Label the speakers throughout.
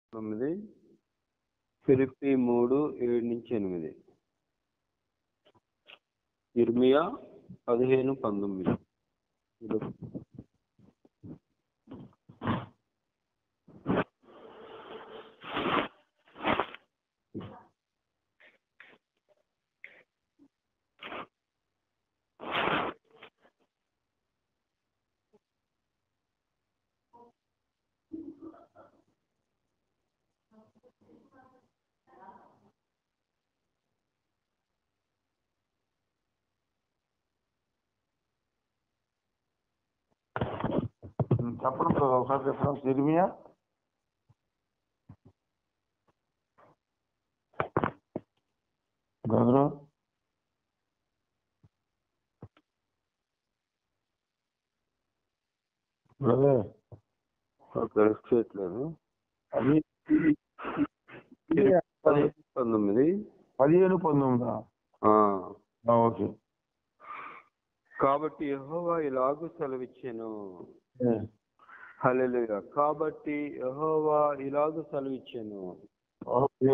Speaker 1: తొమ్మిది ఫిలిప్పి మూడు ఏడు నుంచి ఎనిమిది ఇర్మియా పదిహేను పంతొమ్మిది
Speaker 2: చెప్పడం బ్రదర్ ఒకసారి చెప్పడం సిరిమియా బ్రదరు బ్రదర్
Speaker 1: తెలుసుకోవట్లేదు
Speaker 2: అది
Speaker 1: పదిహేను పంతొమ్మిది
Speaker 2: పదిహేను పంతొమ్మిదా
Speaker 1: ఆ.
Speaker 2: ఆ, ఓకే
Speaker 1: కాబట్టి యెహోవా ఇలాగూ సెలవిచ్చాను హల్లెలూయా కాబట్టి యెహోవా ఇలాగూ సెలవిచ్చాను
Speaker 2: ఓకే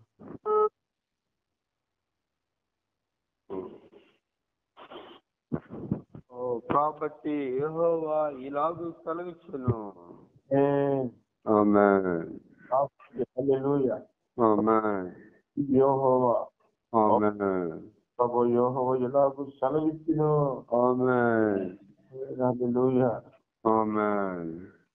Speaker 1: ఓ కాబట్టి యెహోవా ఇలాగూ సెలవిచ్చాను ఆమేన్
Speaker 2: హల్లెలూయా
Speaker 1: ఆమేన్
Speaker 2: యోహోవా
Speaker 1: ఆమేన్
Speaker 2: ప్రభు యోహోవా ఎలాగూ సెలవిచ్చిను
Speaker 1: ఆమేన్
Speaker 2: హల్లెలూయా
Speaker 1: ఆమేన్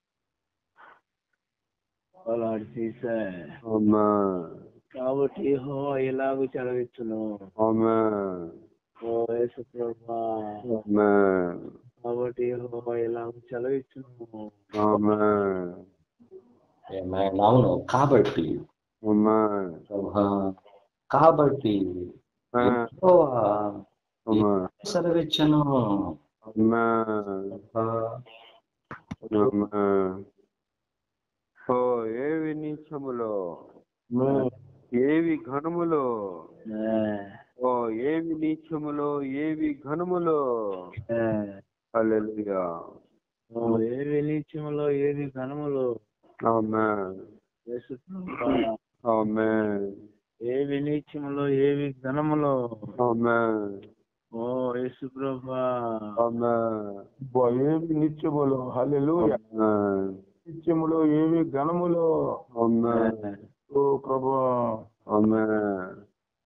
Speaker 3: అలాంటి చేశా
Speaker 1: ఆమేన్
Speaker 3: కాబట్టి యెహోవా ఎలాగూ సెలవిచ్చును
Speaker 1: ఆమేన్
Speaker 3: ఓ యేసు ప్రభా
Speaker 1: ఆమేన్
Speaker 3: కాబట్టి యెహోవా ఎలాగూ సెలవిచ్చును
Speaker 1: ఆమేన్
Speaker 4: Amen. అవును కాబట్టి
Speaker 1: ఆమేన్
Speaker 4: ప్రభా కాబట్టి
Speaker 1: ఆమేన్
Speaker 4: యెహోవా
Speaker 1: ఆమేన్
Speaker 4: సెలవిచ్చను
Speaker 1: ఆమేన్ ఆమేన్ ఓ ఏవి నీచములో ఏవి ఘనములో ఓ ఏవి నీచములో ఏవి ఘనములో హల్లెలూయా
Speaker 3: ఏవి నీచములో ఏది ఘనములో
Speaker 1: ఆమేన్
Speaker 3: యేసు ప్రభా
Speaker 1: ఆమేన్
Speaker 3: ఏవి నీచములో ఏవి ఘనములో
Speaker 1: ఆమేన్
Speaker 3: ఓ యేసు ప్రభా
Speaker 1: ఆమేన్
Speaker 2: ఏమి నిత్యములో హల్లెలూయా
Speaker 1: ఆమేన్
Speaker 2: నిత్యములో ఏమి ఘనములో
Speaker 1: ఆమేన్
Speaker 2: ఓ ప్రభా
Speaker 1: ఆమేన్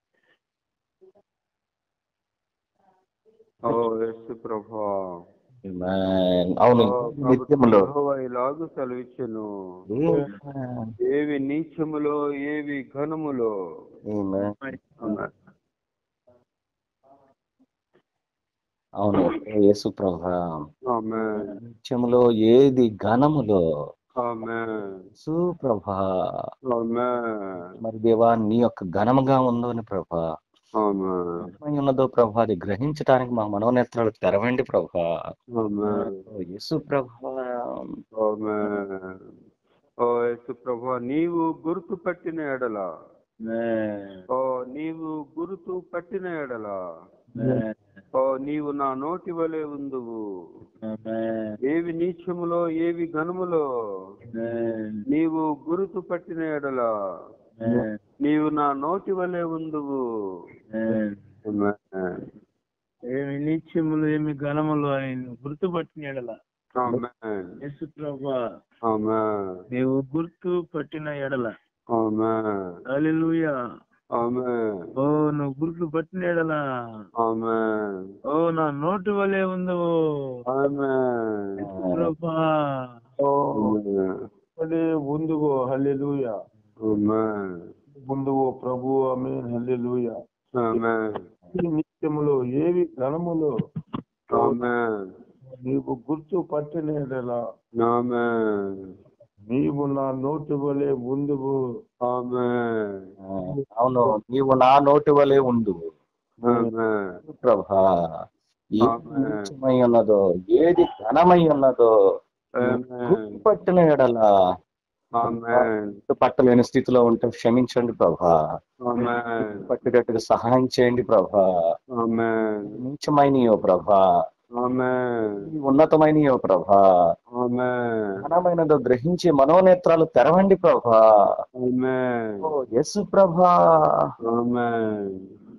Speaker 1: ఓ యేసు ప్రభా
Speaker 4: Amen. అవును
Speaker 1: ఓ
Speaker 4: నిత్యములో
Speaker 1: యెహోవా ఇలాగు సెలవిచ్చెను
Speaker 4: Amen.
Speaker 1: ఏవి నీచములో ఏవి ఘనములో
Speaker 4: Amen.
Speaker 1: ఆమేన్.
Speaker 4: అవును యేసు ప్రభా
Speaker 1: ఆమేన్
Speaker 4: నిత్యములో ఏది ఘనములో
Speaker 1: ఆమేన్
Speaker 4: సుప్రభా
Speaker 1: ఆమేన్
Speaker 4: మరి దేవా నీ యొక్క ఘనముగా ఉందని ప్రభా
Speaker 1: ఆమేన్
Speaker 4: ఏమై ఉన్నదో ప్రభా అది గ్రహించడానికి మా మనోనేత్రాలు తెరవండి ప్రభా
Speaker 1: ఆమేన్
Speaker 4: ఓ యేసు ప్రభా
Speaker 1: ఆమేన్ ఓ యేసు ప్రభా నీవు గుర్తు పట్టిన ఎడల ఓ నీవు గుర్తు పట్టిన ఎడల ఓ నీవు నా నోటి వలె ఉందువు ఏవి నీచములో ఏవి ఘనములో నీవు గురుతు పట్టిన ఎడల నీవు నా నోటి వలె ఉందువు ఆమేన్.
Speaker 3: ఏమి నీచములు ఏమి ఘనములు అని గుర్తుపట్టిన ఎడల
Speaker 1: ఆమేన్
Speaker 3: యేసు ప్రభా
Speaker 1: ఆమేన్
Speaker 3: నీవు గుర్తు పట్టిన ఎడల
Speaker 1: ఆమేన్
Speaker 3: హల్లెలూయా
Speaker 1: ఆమేన్
Speaker 3: ఓ నువ్వు గుర్తు పట్టిన ఎడల
Speaker 1: ఆమేన్
Speaker 3: ఓ నా నోటు వలె ఉందవు
Speaker 1: ఆమేన్
Speaker 3: ప్రభా
Speaker 2: ఓ
Speaker 1: ఆమేన్
Speaker 2: అదే ముందుగో హల్లెలూయా
Speaker 1: ఆమేన్
Speaker 2: ముందుగో ప్రభు ఆమె హల్లెలూయా
Speaker 1: ఆమేన్
Speaker 2: ఈ నిత్యములో ఏవి ఘనములో
Speaker 1: ఆమేన్
Speaker 2: నీవు గుర్తు పట్టిన ఎడలా
Speaker 1: ఆమేన్
Speaker 2: నీవు నా నోటి వలె ముందుకు
Speaker 1: ఆమేన్
Speaker 4: అవును నీవు నా నోటి వలె ఉండు
Speaker 1: ఆమేన్
Speaker 4: ప్రభా ఏది
Speaker 1: ఆమేన్.
Speaker 4: నీచమై ఉన్నదో ఏది ఘనమై ఉన్నదో
Speaker 1: ఆమేన్
Speaker 4: పట్టిన ఎడల
Speaker 1: ఆమేన్
Speaker 4: పట్టలేని స్థితిలో ఉంటే క్షమించండి ప్రభా
Speaker 1: ఆమేన్
Speaker 4: పట్టేటట్టుగా సహాయం చేయండి ప్రభా
Speaker 1: ఆమేన్
Speaker 4: నీచమైనయో ప్రభా
Speaker 1: ఆమెన్
Speaker 4: ఈ ఉన్నతమైనయో ప్రభా
Speaker 1: ఆమెన్
Speaker 4: ఘనమైనదో గ్రహించి మనోనేత్రాలు తెరవండి ప్రభా
Speaker 1: ఆమెన్
Speaker 4: ఓ యేసు ప్రభా
Speaker 1: ఆమెన్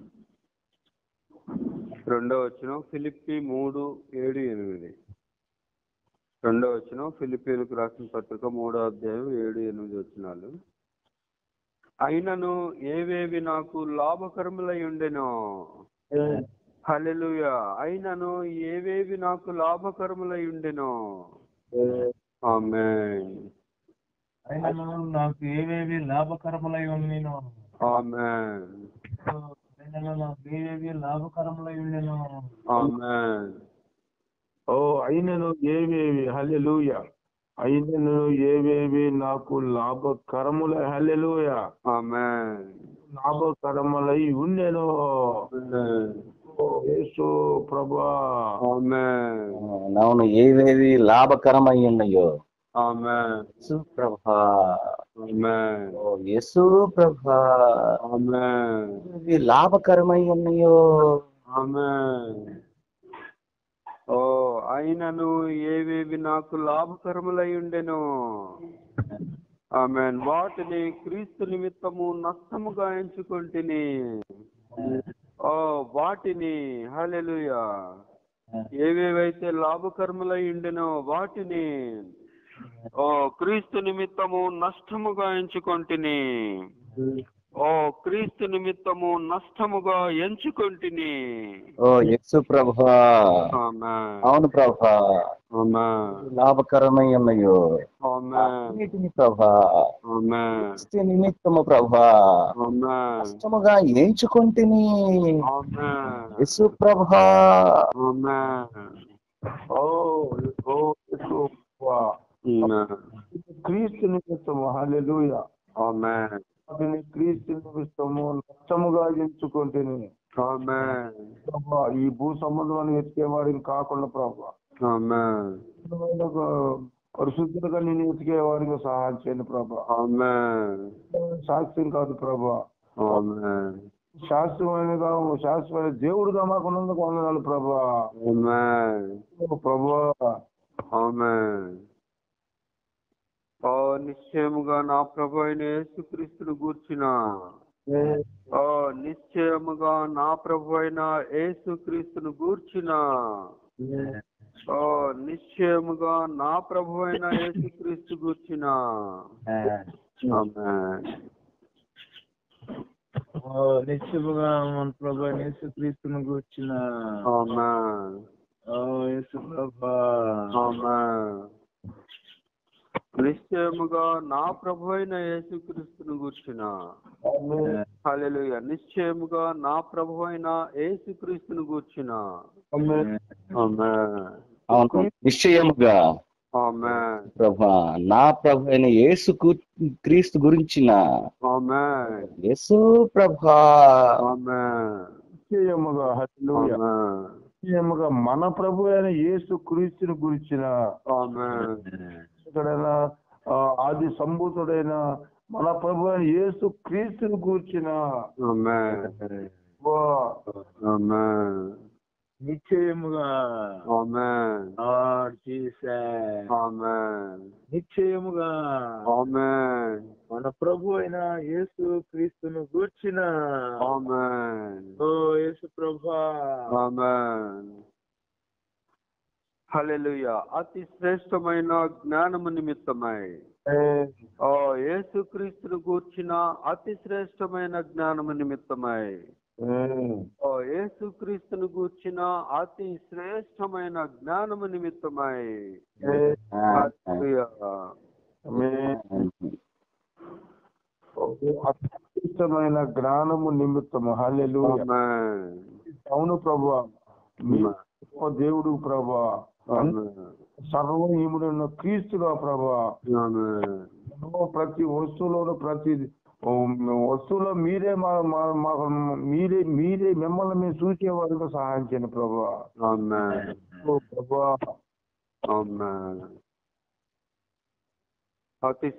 Speaker 1: రెండో వచ్చిన ఫిలిప్పి మూడు ఏడు ఎనిమిది రెండో వచ్చిన ఫిలిప్పీలకు రాసిన పత్రిక మూడో అధ్యాయం ఏడు ఎనిమిది వచ్చినాలు అయినను ఏవేవి నాకు లాభకరములై ఉండెనో హల్లెలూయా అయినను ఏవేవి నాకు లాభకరములై ఉండెనో ఆమెన్
Speaker 3: అయినను నాకు ఏవేవి లాభకరములై ఉండేను
Speaker 1: ఆమెన్
Speaker 3: అయినను నాకు ఏవేవి లాభకరములై ఉండేను
Speaker 1: ఆమెన్
Speaker 2: ఓ అయినను ఏవేవి హల్లెలూయ అయినను ఏవేవి నాకు లాభకరముల హల్లెలూయ
Speaker 1: ఆమెన్
Speaker 2: లాభకరములై ఉండెను
Speaker 1: ఆమెన్
Speaker 2: ఓ యేసు ప్రభా
Speaker 1: ఆమెన్
Speaker 4: అవును ఏవేవి లాభకరమై ఉన్నాయో
Speaker 1: ఆమెన్
Speaker 4: యేసు ప్రభా
Speaker 1: ఆమెన్
Speaker 4: ఓ యేసు ప్రభా
Speaker 1: ఆమెన్
Speaker 4: ఏవి లాభకరమై ఉన్నాయో
Speaker 1: ఆమెన్ ఓ అయినను ఏవేవి నాకు లాభకరములై ఉండెను ఆమెన్ వాటిని క్రీస్తు నిమిత్తము నష్టముగా ఎంచుకుంటుని ఓ వాటిని హల్లెలూయా ఏవేవైతే లాభకరములై ఉండెనో వాటిని ఓ క్రీస్తు నిమిత్తము నష్టముగా ఎంచుకొంటిని ఓ క్రీస్తు నిమిత్తము నష్టముగా ఎంచుకొంటిని
Speaker 4: ఓ యేసు ప్రభా
Speaker 1: ఆమేన్
Speaker 4: అవును ప్రభా
Speaker 1: ఆమేన్
Speaker 4: లాభకరమై ఉన్నాయో
Speaker 1: ఆమేన్
Speaker 4: వీటిని ప్రభా
Speaker 1: ఆమేన్
Speaker 4: క్రీస్తు నిమిత్తము ప్రభా
Speaker 1: ఆమేన్
Speaker 4: కష్టముగా ఎంచుకుంటుని
Speaker 1: ఆమేన్
Speaker 4: యేసు ప్రభా
Speaker 1: ఆమేన్
Speaker 2: ఓ ఓ యేసు ప్రభా
Speaker 1: ఆమేన్
Speaker 2: క్రీస్తు నిమిత్తము హల్లెలూయ
Speaker 1: ఆమేన్
Speaker 2: వాటిని క్రీస్తు నిమిత్తము నష్టముగా ఎంచుకుంటేనే
Speaker 1: ఆమేన్
Speaker 2: ప్రభా ఈ భూ సంబంధం వెతికేవాడిని కాకుండా ప్రభా
Speaker 1: ఆమేన్
Speaker 2: పరిశుద్ధులుగా నేను వెతికేవాడికి సహాయం చేయండి ప్రభా
Speaker 1: ఆమేన్
Speaker 2: సాక్ష్యం కాదు ప్రభా
Speaker 1: ఆమేన్
Speaker 2: శాస్త్రమైనగా శాస్త్రమైన దేవుడుగా మాకు ఉన్నందుకు వందనాలు ప్రభా
Speaker 1: ఆమేన్
Speaker 2: ఓ ప్రభా
Speaker 1: ఆమేన్ ఓ నిశ్చయముగా నా ప్రభు అయిన యేసుక్రీస్తును గూర్చిన ఓ నిశ్చయముగా నా ప్రభు అయిన యేసుక్రీస్తును గూర్చిన ఓ నిశ్చయముగా నా ప్రభు అయిన యేసుక్రీస్తు గూర్చిన ఆమేన్
Speaker 3: ఓ నిత్యముగా మన ప్రభు యేసుక్రీస్తును కూర్చున్న
Speaker 1: ఆమేన్
Speaker 3: ఓ యేసు ప్రభా
Speaker 1: ఆమేన్ నిశ్చయముగా నా ప్రభు అయిన యేసుక్రీస్తును గూర్చిన హల్లెలూయా నిశ్చయముగా నా ప్రభు అయిన యేసుక్రీస్తును గూర్చిన ఆమేన్
Speaker 4: అవును నిశ్చయముగా
Speaker 1: ఆమేన్
Speaker 4: ప్రభా నా ప్రభు అయిన యేసు కు- క్రీస్తు గురించిన
Speaker 1: ఆమేన్
Speaker 4: యేసు ప్రభా
Speaker 1: ఆమేన్
Speaker 2: నిశ్చయముగా హల్లెలూయ
Speaker 1: ఆమేన్
Speaker 2: నిశ్చయముగా మన ప్రభు అయిన యేసు క్రీస్తుని గురించిన
Speaker 1: ఆమేన్
Speaker 2: ఎక్కడైనా ఆ, ఆది సంభూతుడైన మన ప్రభు అయిన యేసు క్రీస్తుని కూర్చిన
Speaker 1: ఆమేన్ ఆమేన్
Speaker 3: నిశ్చయముగా
Speaker 1: ఆమేన్
Speaker 3: లార్డ్ జీసస్
Speaker 1: ఆమేన్
Speaker 3: నిశ్చయముగా
Speaker 1: ఆమేన్
Speaker 3: మన ప్రభు అయిన యేసు క్రీస్తును గూర్చిన
Speaker 1: ఆమేన్
Speaker 3: ఓ యేసు ప్రభా
Speaker 1: ఆమేన్ హల్లెలూయా అతి శ్రేష్టమైన జ్ఞానము నిమిత్తమై ఓ యేసుక్రీస్తును గూర్చిన అతి శ్రేష్టమైన జ్ఞానము నిమిత్తమై ఓ యేసుక్రీస్తును గూర్చిన అతి శ్రేష్టమైన జ్ఞానము నిమిత్తమై హల్లెలూయా
Speaker 2: అత్యుత్తమైన జ్ఞానము నిమిత్తము హల్లెలూయ
Speaker 1: ఆమేన్
Speaker 2: అవును ప్రభు దేవుడు ప్రభా
Speaker 1: ఆమేన్
Speaker 2: సర్వహీముడైన క్రీస్తుగా ప్రభా
Speaker 1: ఆమేన్
Speaker 2: ఎన్నో ప్రతి వస్తువులోను ప్రతి ఓ, వస్తువులో మీరే మా మా- మాకు మీరే మీరే మిమ్మల్ని మేము చూసేవారికి సహాయం చేయండి ప్రభా
Speaker 1: ఆమేన్
Speaker 2: ఓ ప్రభా
Speaker 1: ఆమేన్ అతి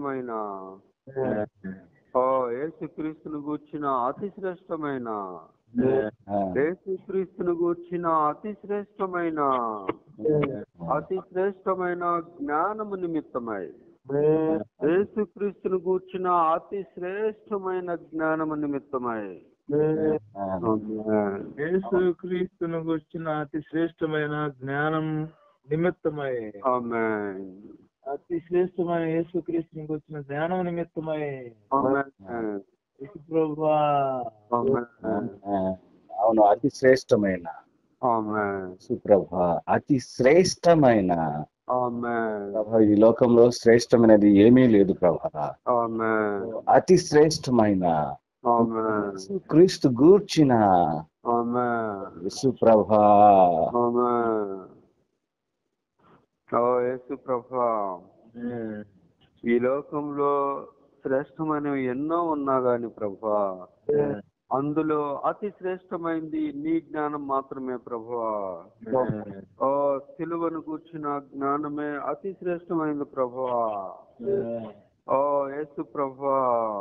Speaker 1: శ్రేష్టమైన ఓ యేసుక్రీస్తును గూర్చిన అతి శ్రేష్టమైన
Speaker 4: ఆ,
Speaker 1: యేసుక్రీస్తును గూర్చిన అతి శ్రేష్టమైన అతి శ్రేష్టమైన జ్ఞానము నిమిత్తమై యేసుక్రీస్తును గూర్చిన అతి శ్రేష్టమైన జ్ఞానము నిమిత్తమై
Speaker 4: ఆ,
Speaker 1: ఆమేన్.
Speaker 3: యేసు క్రీస్తును గుర్చిన అతి శ్రేష్టమైన జ్ఞానం నిమిత్తమై
Speaker 1: ఆమేన్.
Speaker 3: అతి శ్రేష్టమైన యేసు క్రీస్తుని గుర్చిన జ్ఞానం నిమిత్తమై
Speaker 1: ఆమేన్.
Speaker 3: యేసు ప్రభువా
Speaker 1: ఆమేన్.
Speaker 4: ఆ, అవును అతి శ్రేష్టమైన
Speaker 1: ఆమేన్.
Speaker 4: సుప్రభ అతి శ్రేష్టమైన
Speaker 1: ఆమేన్.
Speaker 4: ప్రభ ఈ లోకంలో శ్రేష్టమైనది ఏమీ లేదు ప్రభ
Speaker 1: ఆమేన్.
Speaker 4: అతి శ్రేష్టమైన
Speaker 1: ఆమేన్.
Speaker 4: క్రీస్తు గూర్చిన
Speaker 1: ఆమేన్.
Speaker 4: సుప్రభ
Speaker 1: ఆమేన్. ఓ యేసు ప్రభా ఈ లోకంలో శ్రేష్టమైనవి ఎన్నో ఉన్నా గాని ప్రభా అందులో అతి శ్రేష్టమైంది నీ జ్ఞానం మాత్రమే ప్రభా ఓ సిలువను కూర్చున్న జ్ఞానమే అతి శ్రేష్టమైనది ప్రభా ఓ యేసు ప్రభా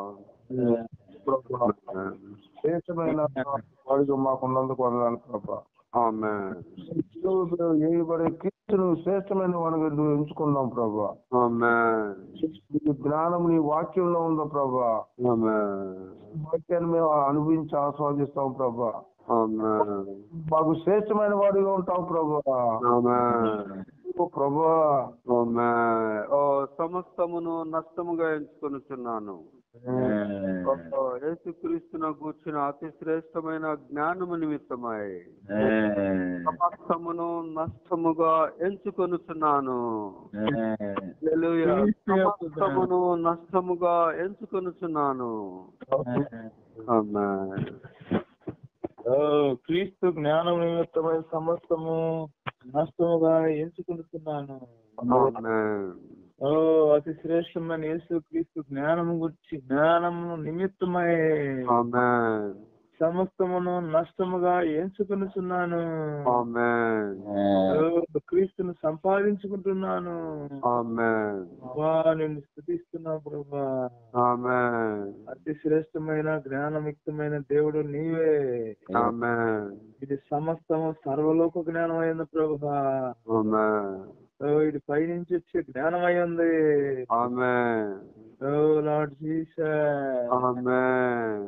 Speaker 2: శ్రేష్టమైన వాడిగా మాకున్నందుకు వందనాలు ప్రభా
Speaker 1: ఆమె
Speaker 2: వేయబడే క్రీస్తును శ్రేష్టమైన వాడిగా నువ్వు ఎంచుకున్నాం ప్రభా
Speaker 1: ఆమె
Speaker 2: నీ జ్ఞానం నీ వాక్యంలో ఉందా ప్రభా
Speaker 1: ఆమె
Speaker 2: వాక్యాన్ని మేము అనుభవించి ఆస్వాదిస్తాం ప్రభా
Speaker 1: ఆమె
Speaker 2: మాకు శ్రేష్టమైన వాడిగా ఉంటాం ప్రభా
Speaker 1: ఆమె
Speaker 2: ఓ ప్రభా
Speaker 1: ఆమె ఓ సమస్తమును నష్టముగా ఎంచుకొనుచున్నాను ఓ యేసుక్రీస్తున కూర్చున్న అతి శ్రేష్టమైన జ్ఞానము నిమిత్తమై సమస్తమును నష్టముగా ఎంచుకొనుచున్నాను హల్లెలూయా. సమస్తమును నష్టముగా ఎంచుకొనుచున్నాను ఆమేన్.
Speaker 3: ఓ క్రీస్తు జ్ఞానం నిమిత్తమై సమస్తము నష్టముగా ఎంచుకుంటున్నాను
Speaker 1: ఆమేన్.
Speaker 3: ఓ అతి శ్రేష్టమైన యేసు క్రీస్తు జ్ఞానము గురించి జ్ఞానము నిమిత్తమై
Speaker 1: ఆమేన్.
Speaker 3: సమస్తమును నష్టముగా ఎంచుకొనుచున్నాను
Speaker 1: ఆమేన్.
Speaker 3: ఓ క్రీస్తును సంపాదించుకుంటున్నాను
Speaker 1: ఆమేన్.
Speaker 3: ప్రభా నిన్ను స్థుతిస్తున్నా ప్రభా
Speaker 1: ఆమేన్.
Speaker 3: అతి శ్రేష్టమైన జ్ఞానయుక్తమైన దేవుడు నీవే
Speaker 1: ఆమేన్.
Speaker 3: ఇది సమస్తము సర్వలోక జ్ఞానం అయింది ప్రభా
Speaker 1: ఆమేన్.
Speaker 3: ఓ ఇది పైనుంచి వచ్చే జ్ఞానం అయ్యింది
Speaker 1: amen.
Speaker 3: O lord Jesus
Speaker 1: amen.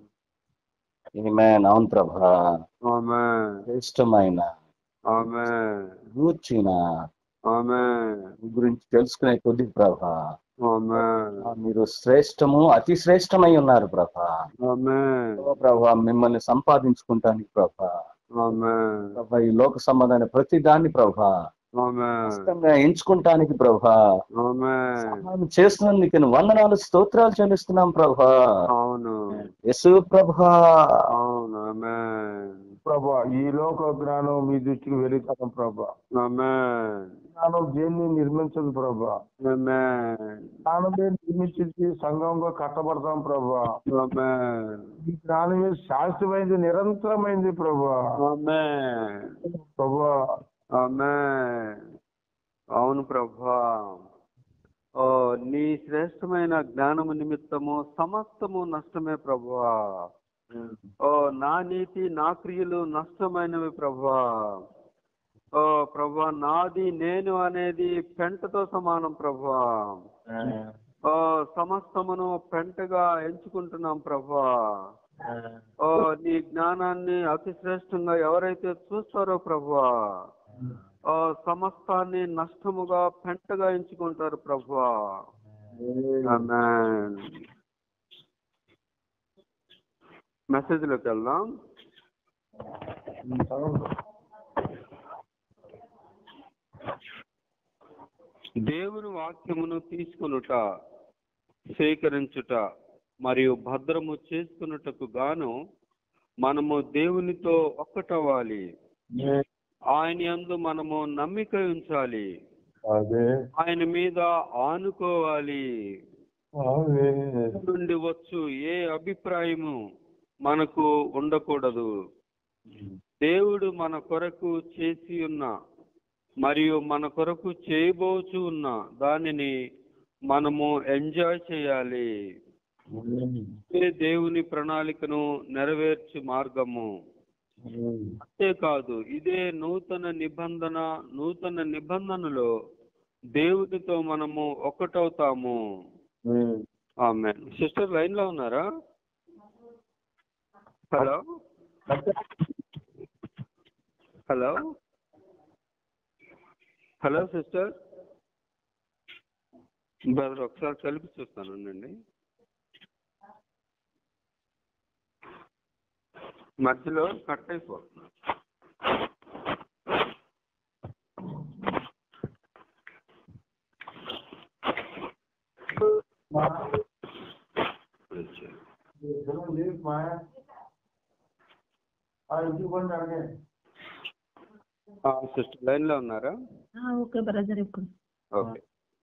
Speaker 4: Amen. అవును ప్రభ
Speaker 1: ఆమేన్.
Speaker 4: శ్రేష్టమైన
Speaker 1: ఆమేన్.
Speaker 4: గూర్చిన
Speaker 1: ఆమేన్.
Speaker 4: గురించి తెలుసుకునే కొద్ది ప్రభ
Speaker 1: ఆమేన్.
Speaker 4: మీరు శ్రేష్టము అతి శ్రేష్టమై ఉన్నారు ప్రభ
Speaker 1: ఆమేన్.
Speaker 4: ప్రభ మిమ్మల్ని సంపాదించుకుంటానికి ప్రభ
Speaker 1: ఆమేన్.
Speaker 4: ప్రభ ఈ లోక సంబంధమైన ప్రతి దాన్ని ప్రభ
Speaker 1: ఆమేన్.
Speaker 4: ఇష్టంగా ఎంచుకుంటానికి ప్రభ
Speaker 1: ఆమేన్.
Speaker 4: సహాయం చేసినందుకు నీకు వందనాలు స్తోత్రాలు చెల్లిస్తున్నాం ప్రభ
Speaker 1: అవును
Speaker 4: యశు ప్రభ
Speaker 1: అవును ఆమేన్.
Speaker 2: ప్రభా ఈ లోక జ్ఞానం మీ దృష్టికి వెళుతాం ప్రభా
Speaker 1: ఆమేన్.
Speaker 2: జ్ఞానం దేన్ని నిర్మించదు ప్రభా
Speaker 1: ఆమేన్.
Speaker 2: జ్ఞానమే నిర్మించి సంఘంగా కట్టబడతాం ప్రభా
Speaker 1: ఆమేన్.
Speaker 2: ఈ జ్ఞానమే శాశ్వతమైంది నిరంతరమైంది ప్రభా
Speaker 1: ఆమేన్.
Speaker 2: ప్రభా
Speaker 1: ఆమేన్. అవును ప్రభా ఓ నీ శ్రేష్టమైన జ్ఞానము నిమిత్తము సమస్తము నష్టమే ప్రభా ఓ నా నీతి నా క్రియలు నష్టమైనవి ప్రభా ఓ ప్రభా నాది నేను అనేది పెంటతో సమానం ప్రభా ఓ సమస్తమును పెంటగా ఎంచుకుంటున్నాం ప్రభా ఓ నీ జ్ఞానాన్ని అతి శ్రేష్టంగా ఎవరైతే చూస్తారో ప్రభా ఓ సమస్తాన్ని నష్టముగా పెంటగా ఎంచుకుంటారు ప్రభా ఆమేన్. మెసేజ్ లోకి వెళ్దాం దేవుని వాక్యమును తీసుకొనుట స్వీకరించుట మరియు భద్రము చేసుకున్నటకు గాను మనము దేవునితో ఒక్కటవ్వాలి ఆయన యందు మనము నమ్మిక ఉంచాలి
Speaker 2: అదే
Speaker 1: ఆయన మీద ఆనుకోవాలి
Speaker 2: అదే
Speaker 1: నుండి వచ్చు ఏ అభిప్రాయము మనకు ఉండకూడదు దేవుడు మన కొరకు చేసి ఉన్న మరియు మన కొరకు చేయబోచు ఉన్న దానిని మనము ఎంజాయ్ చేయాలి ఇదే దేవుని ప్రణాళికను నెరవేర్చు మార్గము అంతేకాదు ఇదే నూతన నిబంధన నూతన నిబంధనలో దేవునితో మనము ఒక్కటవుతాము ఆమె సిస్టర్ లైన్ లో ఉన్నారా hello hello hello sister brother ఒకసారి కలిపి చూస్తానండి మధ్యలో కట్ అయిపోతుంది సిస్టర్ లైన్ లో ఉన్నారా
Speaker 5: ఓకే బ్రదర్ ఇప్పుడు
Speaker 1: ఓకే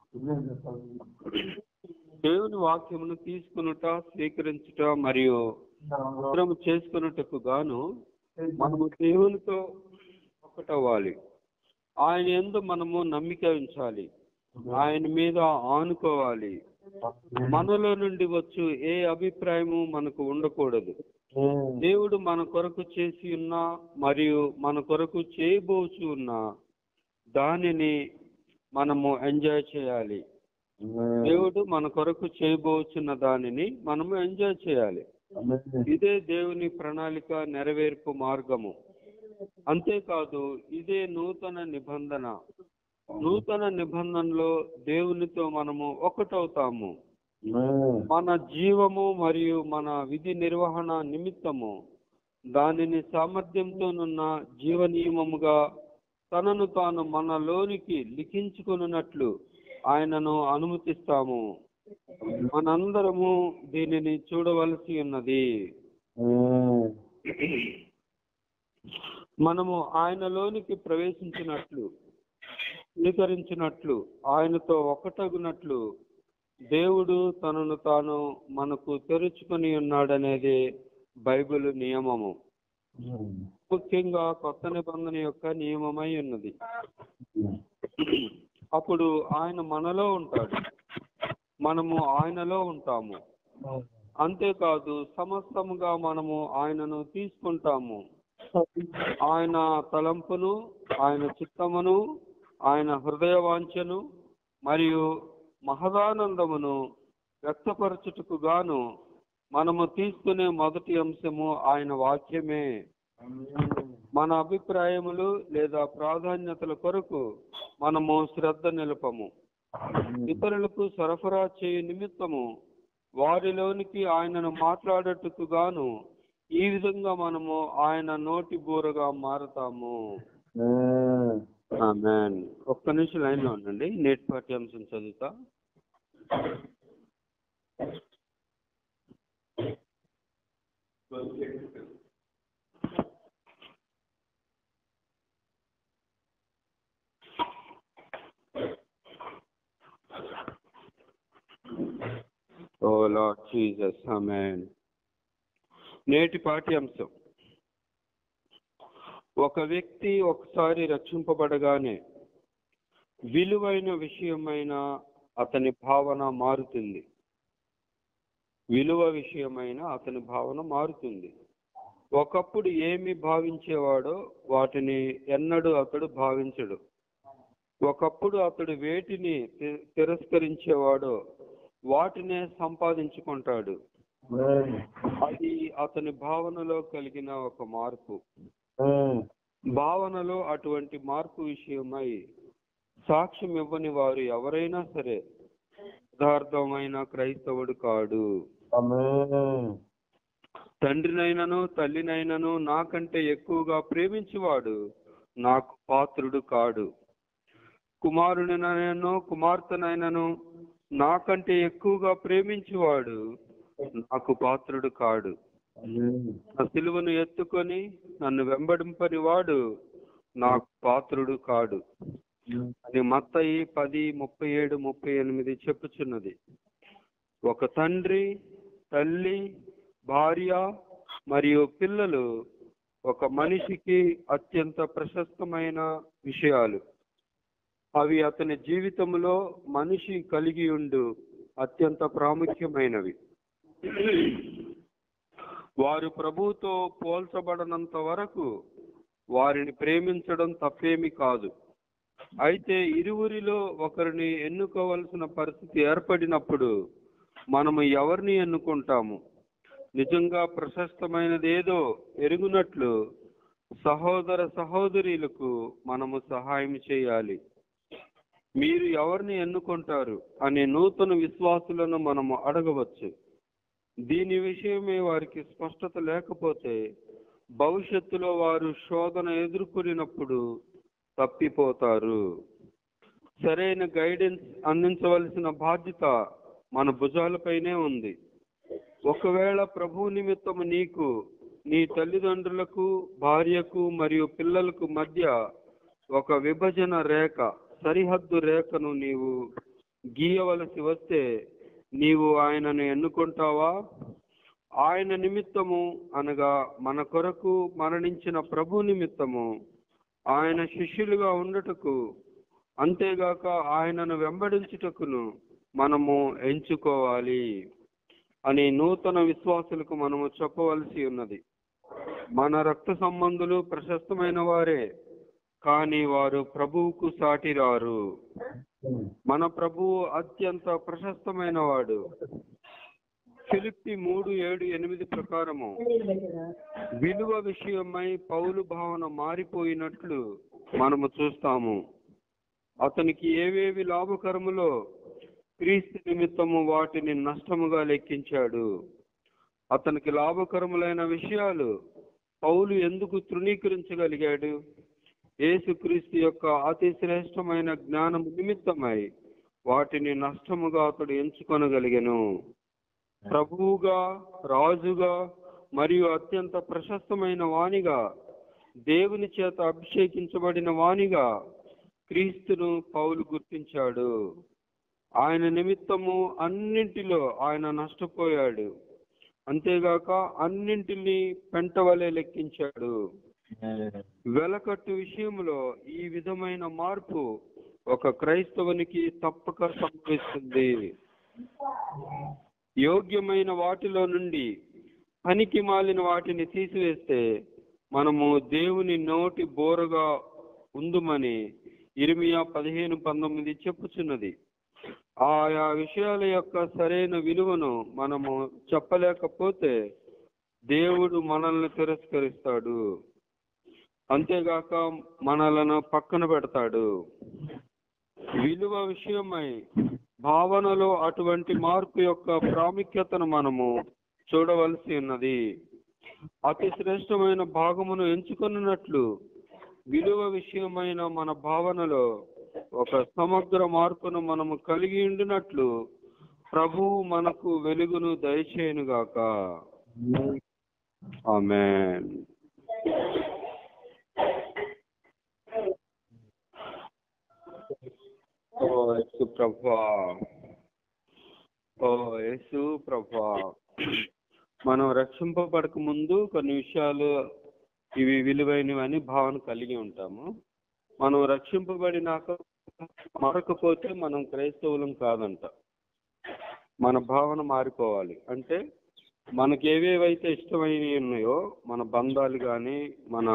Speaker 1: దేవుని వాక్యమును తీసుకునుట స్వీకరించుట మరియు అవసరం చేసుకున్నట్టుకు గాను మనము దేవునితో ఒకటవ్వాలి ఆయన ఎందు మనము నమ్మిక ఉంచాలి ఆయన మీద ఆనుకోవాలి మనలో నుండి వచ్చు ఏ అభిప్రాయము మనకు ఉండకూడదు దేవుడు మన కొరకు చేసి ఉన్న మరియు మన కొరకు చేయబోచు ఉన్న దానిని మనము ఎంజాయ్ చేయాలి దేవుడు మన కొరకు చేయబోచున్న దానిని మనము ఎంజాయ్ చేయాలి ఇదే దేవుని ప్రణాళిక నెరవేర్పు మార్గము అంతేకాదు ఇదే నూతన నిబంధన నూతన నిబంధనలో దేవునితో మనము ఒకటవుతాము మన జీవము మరియు మన విధి నిర్వహణ నిమిత్తము దానిని సామర్థ్యంతోనున్న జీవ నియమముగా తనను తాను మనలోనికి లిఖించుకున్నట్లు ఆయనను అనుమతిస్తాము మనందరము దీనిని చూడవలసి ఉన్నది మనము ఆయనలోనికి ప్రవేశించినట్లు స్వీకరించినట్లు ఆయనతో ఒకటగునట్లు దేవుడు తనను తాను మనకు తెరుచుకొని ఉన్నాడనేది బైబిల్ నియమము ముఖ్యంగా కొత్త నిబంధన యొక్క నియమమై ఉన్నది అప్పుడు ఆయన మనలో ఉంటాడు మనము ఆయనలో ఉంటాము అంతేకాదు సమస్తముగా మనము ఆయనను తీసుకుంటాము ఆయన తలంపును ఆయన చిత్తమును ఆయన హృదయ వాంఛను మరియు మహదానందమును వ్యక్తపరచుటకు గాను మనము తీసుకునే మొదటి అంశము ఆయన వాక్యమే మన అభిప్రాయములు లేదా ప్రాధాన్యతల కొరకు మనము శ్రద్ధ నిలపము ఇతరులకు సరఫరా చేయు నిమిత్తము వారిలోనికి ఆయనను మాట్లాడటకు గాను ఈ విధంగా మనము ఆయన నోటి బూరగా మారతాము ఆమేన్. ఒక్క నిమిషం లైన్ లో ఉండండి నేటి పాఠ్యాంశం చదువుతా ఓ లార్డ్ జీసస్ ఆమేన్ నేటి పాఠ్యాంశం ఒక వ్యక్తి ఒకసారి రక్షింపబడగానే విలువైన విషయమైన అతని భావన మారుతుంది విలువ విషయమైన అతని భావన మారుతుంది ఒకప్పుడు ఏమి భావించేవాడో వాటిని ఎన్నడూ అతడు భావించడు ఒకప్పుడు అతడు వేటిని తి- తిరస్కరించేవాడో వాటినే సంపాదించుకుంటాడు అది అతని భావనలో కలిగిన ఒక మార్పు భావనలో అటువంటి మార్పు విషయమై సాక్ష్యం ఇవ్వని వారు ఎవరైనా సరే యథార్థమైన క్రైస్తవుడు కాడు తండ్రినైనను తల్లినైనను నాకంటే ఎక్కువగా ప్రేమించేవాడు నాకు పాత్రుడు కాడు కుమారునినైనను కుమార్తెనైనను నాకంటే ఎక్కువగా ప్రేమించేవాడు నాకు పాత్రుడు కాడు నా సిలువను ఎత్తుకొని నన్ను వెంబడింపని వాడు నాకు పాత్రుడు కాడు అని మత్తయి పది ముప్పై ఏడు ముప్పై ఎనిమిది చెప్పుచున్నది ఒక తండ్రి తల్లి భార్య మరియు పిల్లలు ఒక మనిషికి అత్యంత ప్రశస్తమైన విషయాలు అవి అతని జీవితంలో మనిషి కలిగి ఉండు అత్యంత ప్రాముఖ్యమైనవి వారు ప్రభువుతో పోల్చబడనంత వరకు వారిని ప్రేమించడం తప్పేమి కాదు అయితే ఇరువురిలో ఒకరిని ఎన్నుకోవలసిన పరిస్థితి ఏర్పడినప్పుడు మనము ఎవరిని ఎన్నుకుంటాము నిజంగా ప్రశస్తమైనది ఏదో ఎరుగునట్లు సహోదర సహోదరులకు మనము సహాయం చేయాలి మీరు ఎవరిని ఎన్నుకుంటారు అనే నూతన విశ్వాసులను మనము అడగవచ్చు దీని విషయమే వారికి స్పష్టత లేకపోతే భవిష్యత్తులో వారు శోధన ఎదుర్కొనినప్పుడు తప్పిపోతారు సరైన గైడెన్స్ అందించవలసిన బాధ్యత మన భుజాలపైనే ఉంది ఒకవేళ ప్రభు నిమిత్తము నీకు నీ తల్లిదండ్రులకు భార్యకు మరియు పిల్లలకు మధ్య ఒక విభజన రేఖ సరిహద్దు రేఖను నీవు గీయవలసి వస్తే నీవు ఆయనను ఎన్నుకుంటావా ఆయన నిమిత్తము అనగా మన కొరకు మరణించిన ప్రభు నిమిత్తము ఆయన శిష్యులుగా ఉండుటకు అంతేగాక ఆయనను వెంబడించుటకును మనము ఎంచుకోవాలి అని నూతన విశ్వాసులకు మనము చెప్పవలసి ఉన్నది మన రక్త సంబంధులు ప్రశస్తమైన వారే కానీ వారు ప్రభువుకు సాటిరారు మన ప్రభువు అత్యంత ప్రశస్తమైన వాడు ఫిలిప్పి మూడు ఏడు ఎనిమిది ప్రకారము విలువ విషయమై పౌలు భావన మారిపోయినట్లు మనము చూస్తాము అతనికి ఏవేవి లాభకరములో క్రీస్తు నిమిత్తము వాటిని నష్టముగా లెక్కించాడు అతనికి లాభకరములైన విషయాలు పౌలు ఎందుకు తృణీకరించగలిగాడు యేసుక్రీస్తు యొక్క అతి శ్రేష్టమైన జ్ఞానం నిమిత్తమై వాటిని నష్టముగా అతడు ఎంచుకొనగలిగెను ప్రభువుగా రాజుగా మరియు అత్యంత ప్రశస్తమైన వానిగా దేవుని చేత అభిషేకించబడిన వానిగా క్రీస్తును పౌలు గుర్తించాడు ఆయన నిమిత్తము అన్నింటిలో ఆయన నష్టపోయాడు అంతేగాక అన్నింటినీ పెంటవలే లెక్కించాడు వెలకట్టు విషయంలో ఈ విధమైన మార్పు ఒక క్రైస్తవునికి తప్పక సంభవిస్తుంది యోగ్యమైన వాటిలో నుండి పనికి మాలిన వాటిని తీసివేస్తే మనము దేవుని నోటి బోరగా ఉందుమని ఇరిమియా పదిహేను పంతొమ్మిది చెప్పుచున్నది ఆయా విషయాల యొక్క సరైన విలువను మనము చెప్పలేకపోతే దేవుడు మనల్ని తిరస్కరిస్తాడు అంతేగాక మనలను పక్కన పెడతాడు విలువ విషయమై భావనలో అటువంటి మార్పు యొక్క ప్రాముఖ్యతను మనము చూడవలసి ఉన్నది అతి శ్రేష్టమైన భాగమును ఎంచుకున్నట్లు విలువ విషయమైన మన భావనలో ఒక సమగ్ర మార్పును మనము కలిగి ఉండినట్లు ప్రభువు మనకు వెలుగును దయచేయునుగాక ఆమెన్ ఓ యేసు ప్రభా ఓ యేసు ప్రభా మనం రక్షింపబడక ముందు కొన్ని విషయాలు ఇవి విలువైనవని భావన కలిగి ఉంటాము మనం రక్షింపబడినాక మారకపోతే మనం క్రైస్తవులం కాదంట మన భావన మారిపోవాలి అంటే మనకి ఏవేవైతే ఇష్టమైనవి ఉన్నాయో మన బంధాలు కానీ మన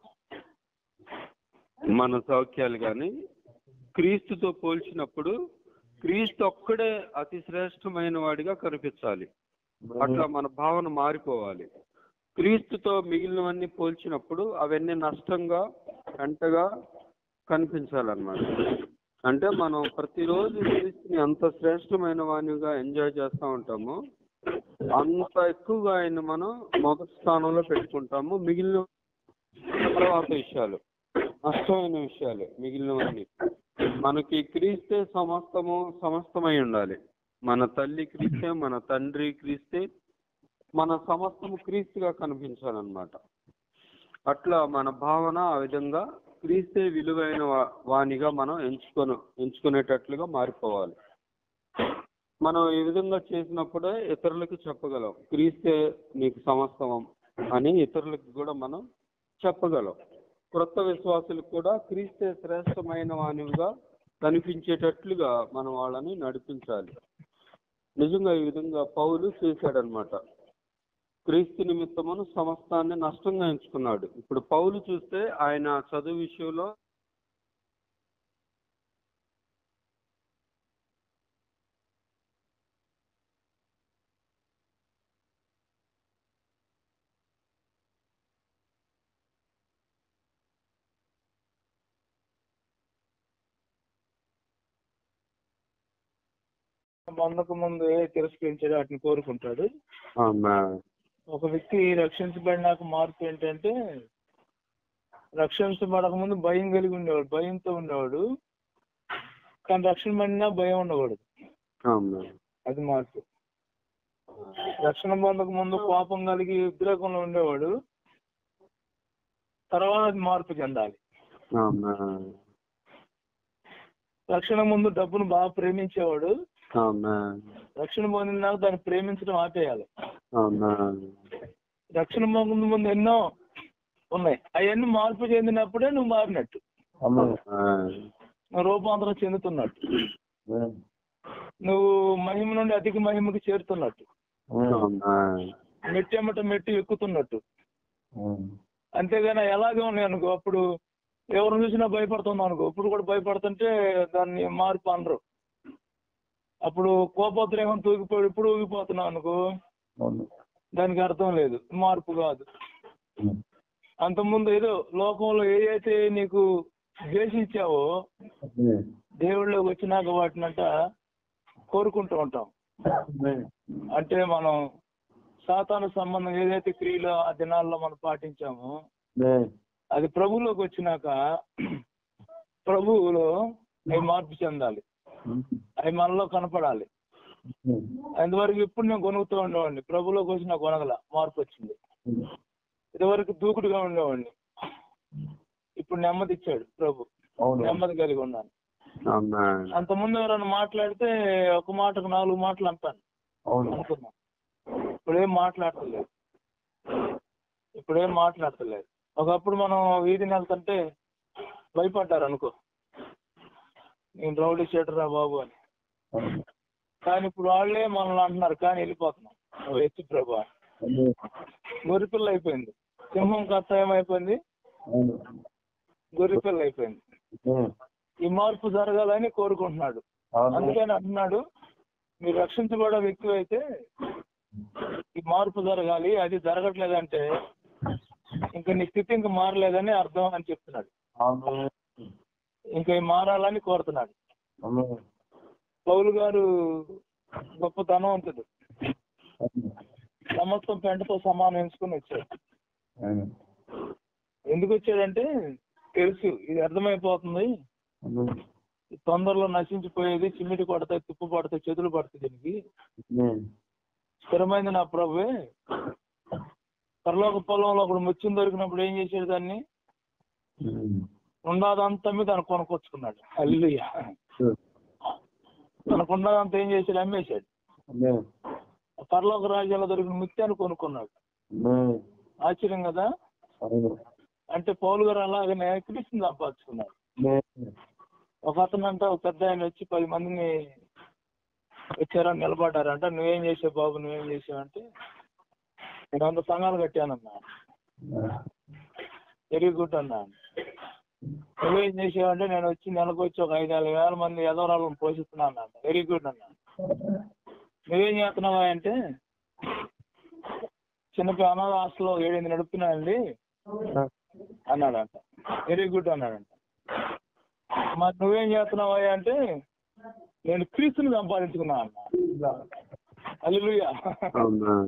Speaker 1: మన సౌఖ్యాలు కానీ క్రీస్తుతో పోల్చినప్పుడు క్రీస్తు ఒక్కడే అతి శ్రేష్టమైన వాడిగా కనిపించాలి అట్లా మన భావన మారిపోవాలి క్రీస్తుతో మిగిలినవన్నీ పోల్చినప్పుడు అవన్నీ నష్టంగా వెంటగా కనిపించాలన్నమాట అంటే మనం ప్రతిరోజు క్రీస్తుని అంత శ్రేష్టమైన వానిగా ఎంజాయ్ చేస్తూ ఉంటామో అంత ఎక్కువగా ఆయన మనం మొదటి స్థానంలో పెట్టుకుంటాము మిగిలిన తర్వాత విషయాలు నష్టమైన విషయాలు మిగిలినవన్నీ మనకి క్రీస్తే సమస్తము సమస్తమై ఉండాలి మన తల్లి క్రీస్తే మన తండ్రి క్రీస్తే మన సమస్తము క్రీస్తుగా కనిపించాలన్నమాట అట్లా మన భావన ఆ విధంగా క్రీస్తే విలువైన వా- వానిగా మనం ఎంచుకొని ఎంచుకునేటట్లుగా మారిపోవాలి మనం ఈ విధంగా చేసినప్పుడే ఇతరులకు చెప్పగలం క్రీస్తే నీకు సమస్తవం అని ఇతరులకు కూడా మనం చెప్పగలం క్రొత్త విశ్వాసులకు కూడా క్రీస్తే శ్రేష్టమైన వానివిగా కనిపించేటట్లుగా మనం వాళ్ళని నడిపించాలి నిజంగా ఈ విధంగా పౌలు చేశాడనమాట క్రీస్తు నిమిత్తమును సమస్తాన్ని నష్టంగా ఎంచుకున్నాడు ఇప్పుడు పౌలు చూస్తే ఆయన చదువు విషయంలో
Speaker 3: పొందక ముందు ఏ తిరస్కరించాడో వాటిని కోరుకుంటాడు
Speaker 1: ఆమేన్.
Speaker 3: ఒక వ్యక్తి రక్షించబడినాక మార్పు ఏంటంటే రక్షించబడక ముందు భయం కలిగి ఉండేవాడు భయంతో ఉండేవాడు కానీ రక్షణ పడినా భయం ఉండకూడదు
Speaker 1: ఆమేన్.
Speaker 3: అది మార్పు రక్షణ పొందక ముందు కోపం కలిగి ఉద్రేకంలో ఉండేవాడు తర్వాత అది మార్పు చెందాలి
Speaker 1: ఆమేన్.
Speaker 3: రక్షణ ముందు డబ్బును బాగా ప్రేమించేవాడు
Speaker 1: ఆమేన్.
Speaker 3: రక్షణ పొందినాక దాన్ని ప్రేమించడం ఆపేయాలి
Speaker 1: ఆమేన్.
Speaker 3: రక్షణ ముందు ముందు ఎన్నో ఉన్నాయి అవన్నీ మార్పు చెందినప్పుడే నువ్వు మారినట్టు
Speaker 2: ఆమేన్.
Speaker 1: ఆమేన్.
Speaker 3: నువ్వు రూపాంతరం చెందుతున్నట్టు నువ్వు మహిమ నుండి అధిక మహిమకి చేరుతున్నట్టు
Speaker 1: ఆమేన్.
Speaker 3: మెట్టు ఎమ్మట మెట్టు ఎక్కుతున్నట్టు అంతేగాని ఎలాగే ఉన్నాయి అనుకో అప్పుడు ఎవరు చూసినా భయపడుతున్నావు అనుకో ఇప్పుడు కూడా భయపడుతుంటే దాన్ని మార్పు అనరు అప్పుడు కోపోద్రేహం తూగిపోయి ఇప్పుడు ఊగిపోతున్నావు అనుకో
Speaker 2: అవును.
Speaker 3: దానికి అర్థం లేదు మార్పు కాదు అంతకుముందు ఏదో లోకంలో ఏ అయితే నీకు ద్వేషించావో దేవుళ్ళలోకి వచ్చినాక వాటినంట కోరుకుంటూ ఉంటాం అంటే మనం సాతాను సంబంధం ఏదైతే క్రియలు ఆ దినాల్లో మనం పాటించామో అది ప్రభువులోకి వచ్చినాక ప్రభువులో అవి మార్పు చెందాలి అవి మనలో కనపడాలి అందువరకు ఇప్పుడు నేను కొనుగుతూ ఉండేవాడిని ప్రభులోకి వచ్చి నాకు కొనగల మార్పు వచ్చింది ఇదివరకు దూకుడుగా ఉండేవాడిని ఇప్పుడు నెమ్మది ఇచ్చాడు ప్రభు
Speaker 2: అవును
Speaker 3: నెమ్మది కలిగి ఉన్నాను
Speaker 1: ఆమేన్.
Speaker 3: అంతకుముందు ఎవరైనా మాట్లాడితే ఒక మాటకు నాలుగు మాటలు అంటాను
Speaker 2: అవును
Speaker 3: అనుకున్నా ఇప్పుడేం మాట్లాడతలేదు ఇప్పుడేం మాట్లాడతలేదు ఒకప్పుడు మనం వీధిని వెళ్తుంటే భయపడ్డారు అనుకో నేను రౌడీ షీటరా బాబు అని కానీ ఇప్పుడు వాళ్ళే మనల్ని అంటున్నారు కానీ వెళ్ళిపోతున్నాం నువ్వు ఎత్తి ప్రభా అని. గొర్రెపిల్ల అయిపోయింది సింహం కథ ఏమైపోయింది
Speaker 2: అవును
Speaker 3: గొర్రెపిల్ల అయిపోయింది ఈ మార్పు జరగాలని కోరుకుంటున్నాడు
Speaker 2: అవును
Speaker 3: అందుకని అంటున్నాడు మీరు రక్షించబడే వ్యక్తి అయితే ఈ మార్పు జరగాలి అది జరగట్లేదంటే ఇంకా నీ స్థితి ఇంకా మారలేదని అర్థం అని చెప్తున్నాడు
Speaker 2: అవును
Speaker 3: ఇంకా ఈ మారాలని కోరుతున్నాడు
Speaker 2: అవును
Speaker 3: పౌలు గారు గొప్ప ధనవంతుడు సమస్తం పెంటతో సమానం ఎంచుకుని వచ్చాడు
Speaker 2: అవును
Speaker 3: ఎందుకు వచ్చాడంటే తెలుసు ఇది అర్థమైపోతుంది
Speaker 2: అవును
Speaker 3: ఈ తొందరలో నశించిపోయేది చిమ్మిడి కొడతాయి తుప్పు పడతాయి చేతులు పడతాయి దీనికి స్థిరమైంది నా ప్రభువే పరలోక పొలంలో ఒకడు ముత్యం దొరికినప్పుడు ఏం చేశాడు దాన్ని ఉన్నదంతా మీద తను కొనుక్కొచ్చుకున్నాడు అల్లుయ్య తనకున్నదంతా ఏం చేశాడు అమ్మేశాడు పరలోక రాజ్యాల్లో దొరికిన ముత్యాన్ని కొనుక్కున్నాడు ఆశ్చర్యం కదా
Speaker 2: అవును
Speaker 3: అంటే పౌలు గారు అలాగనే క్రీస్తుని సంపాదించుకున్నాడు ఒక అతను అంట ఒక పెద్ద ఆయన వచ్చి పది మందిని వచ్చారని నిలబడ్డారంట నువ్వేం చేసావు బాబు నువ్వేం చేసావు అంటే నేను వంద సంఘాలు కట్టానన్నా వెరీ గుడ్ అన్నా నువ్వేం చేసావు అంటే నేను వచ్చి నెలకు వచ్చి ఒక ఐదు ఆరు వేల మంది ఎదవరాలను పోషిస్తున్నాను అన్న వెరీ గుడ్ అన్నా నువ్వేం చేస్తున్నావా అంటే చిన్నపిల్ల అనాథ హాస్టల్లో ఏడెనిమిది నడుపుతున్నానండి అన్నాడంట వెరీ గుడ్ అన్నాడంట మరి నువ్వేం చేస్తున్నావా అంటే నేను క్రీస్తుని సంపాదించుకున్నా అన్న అల్లుయా
Speaker 1: ఆమేన్.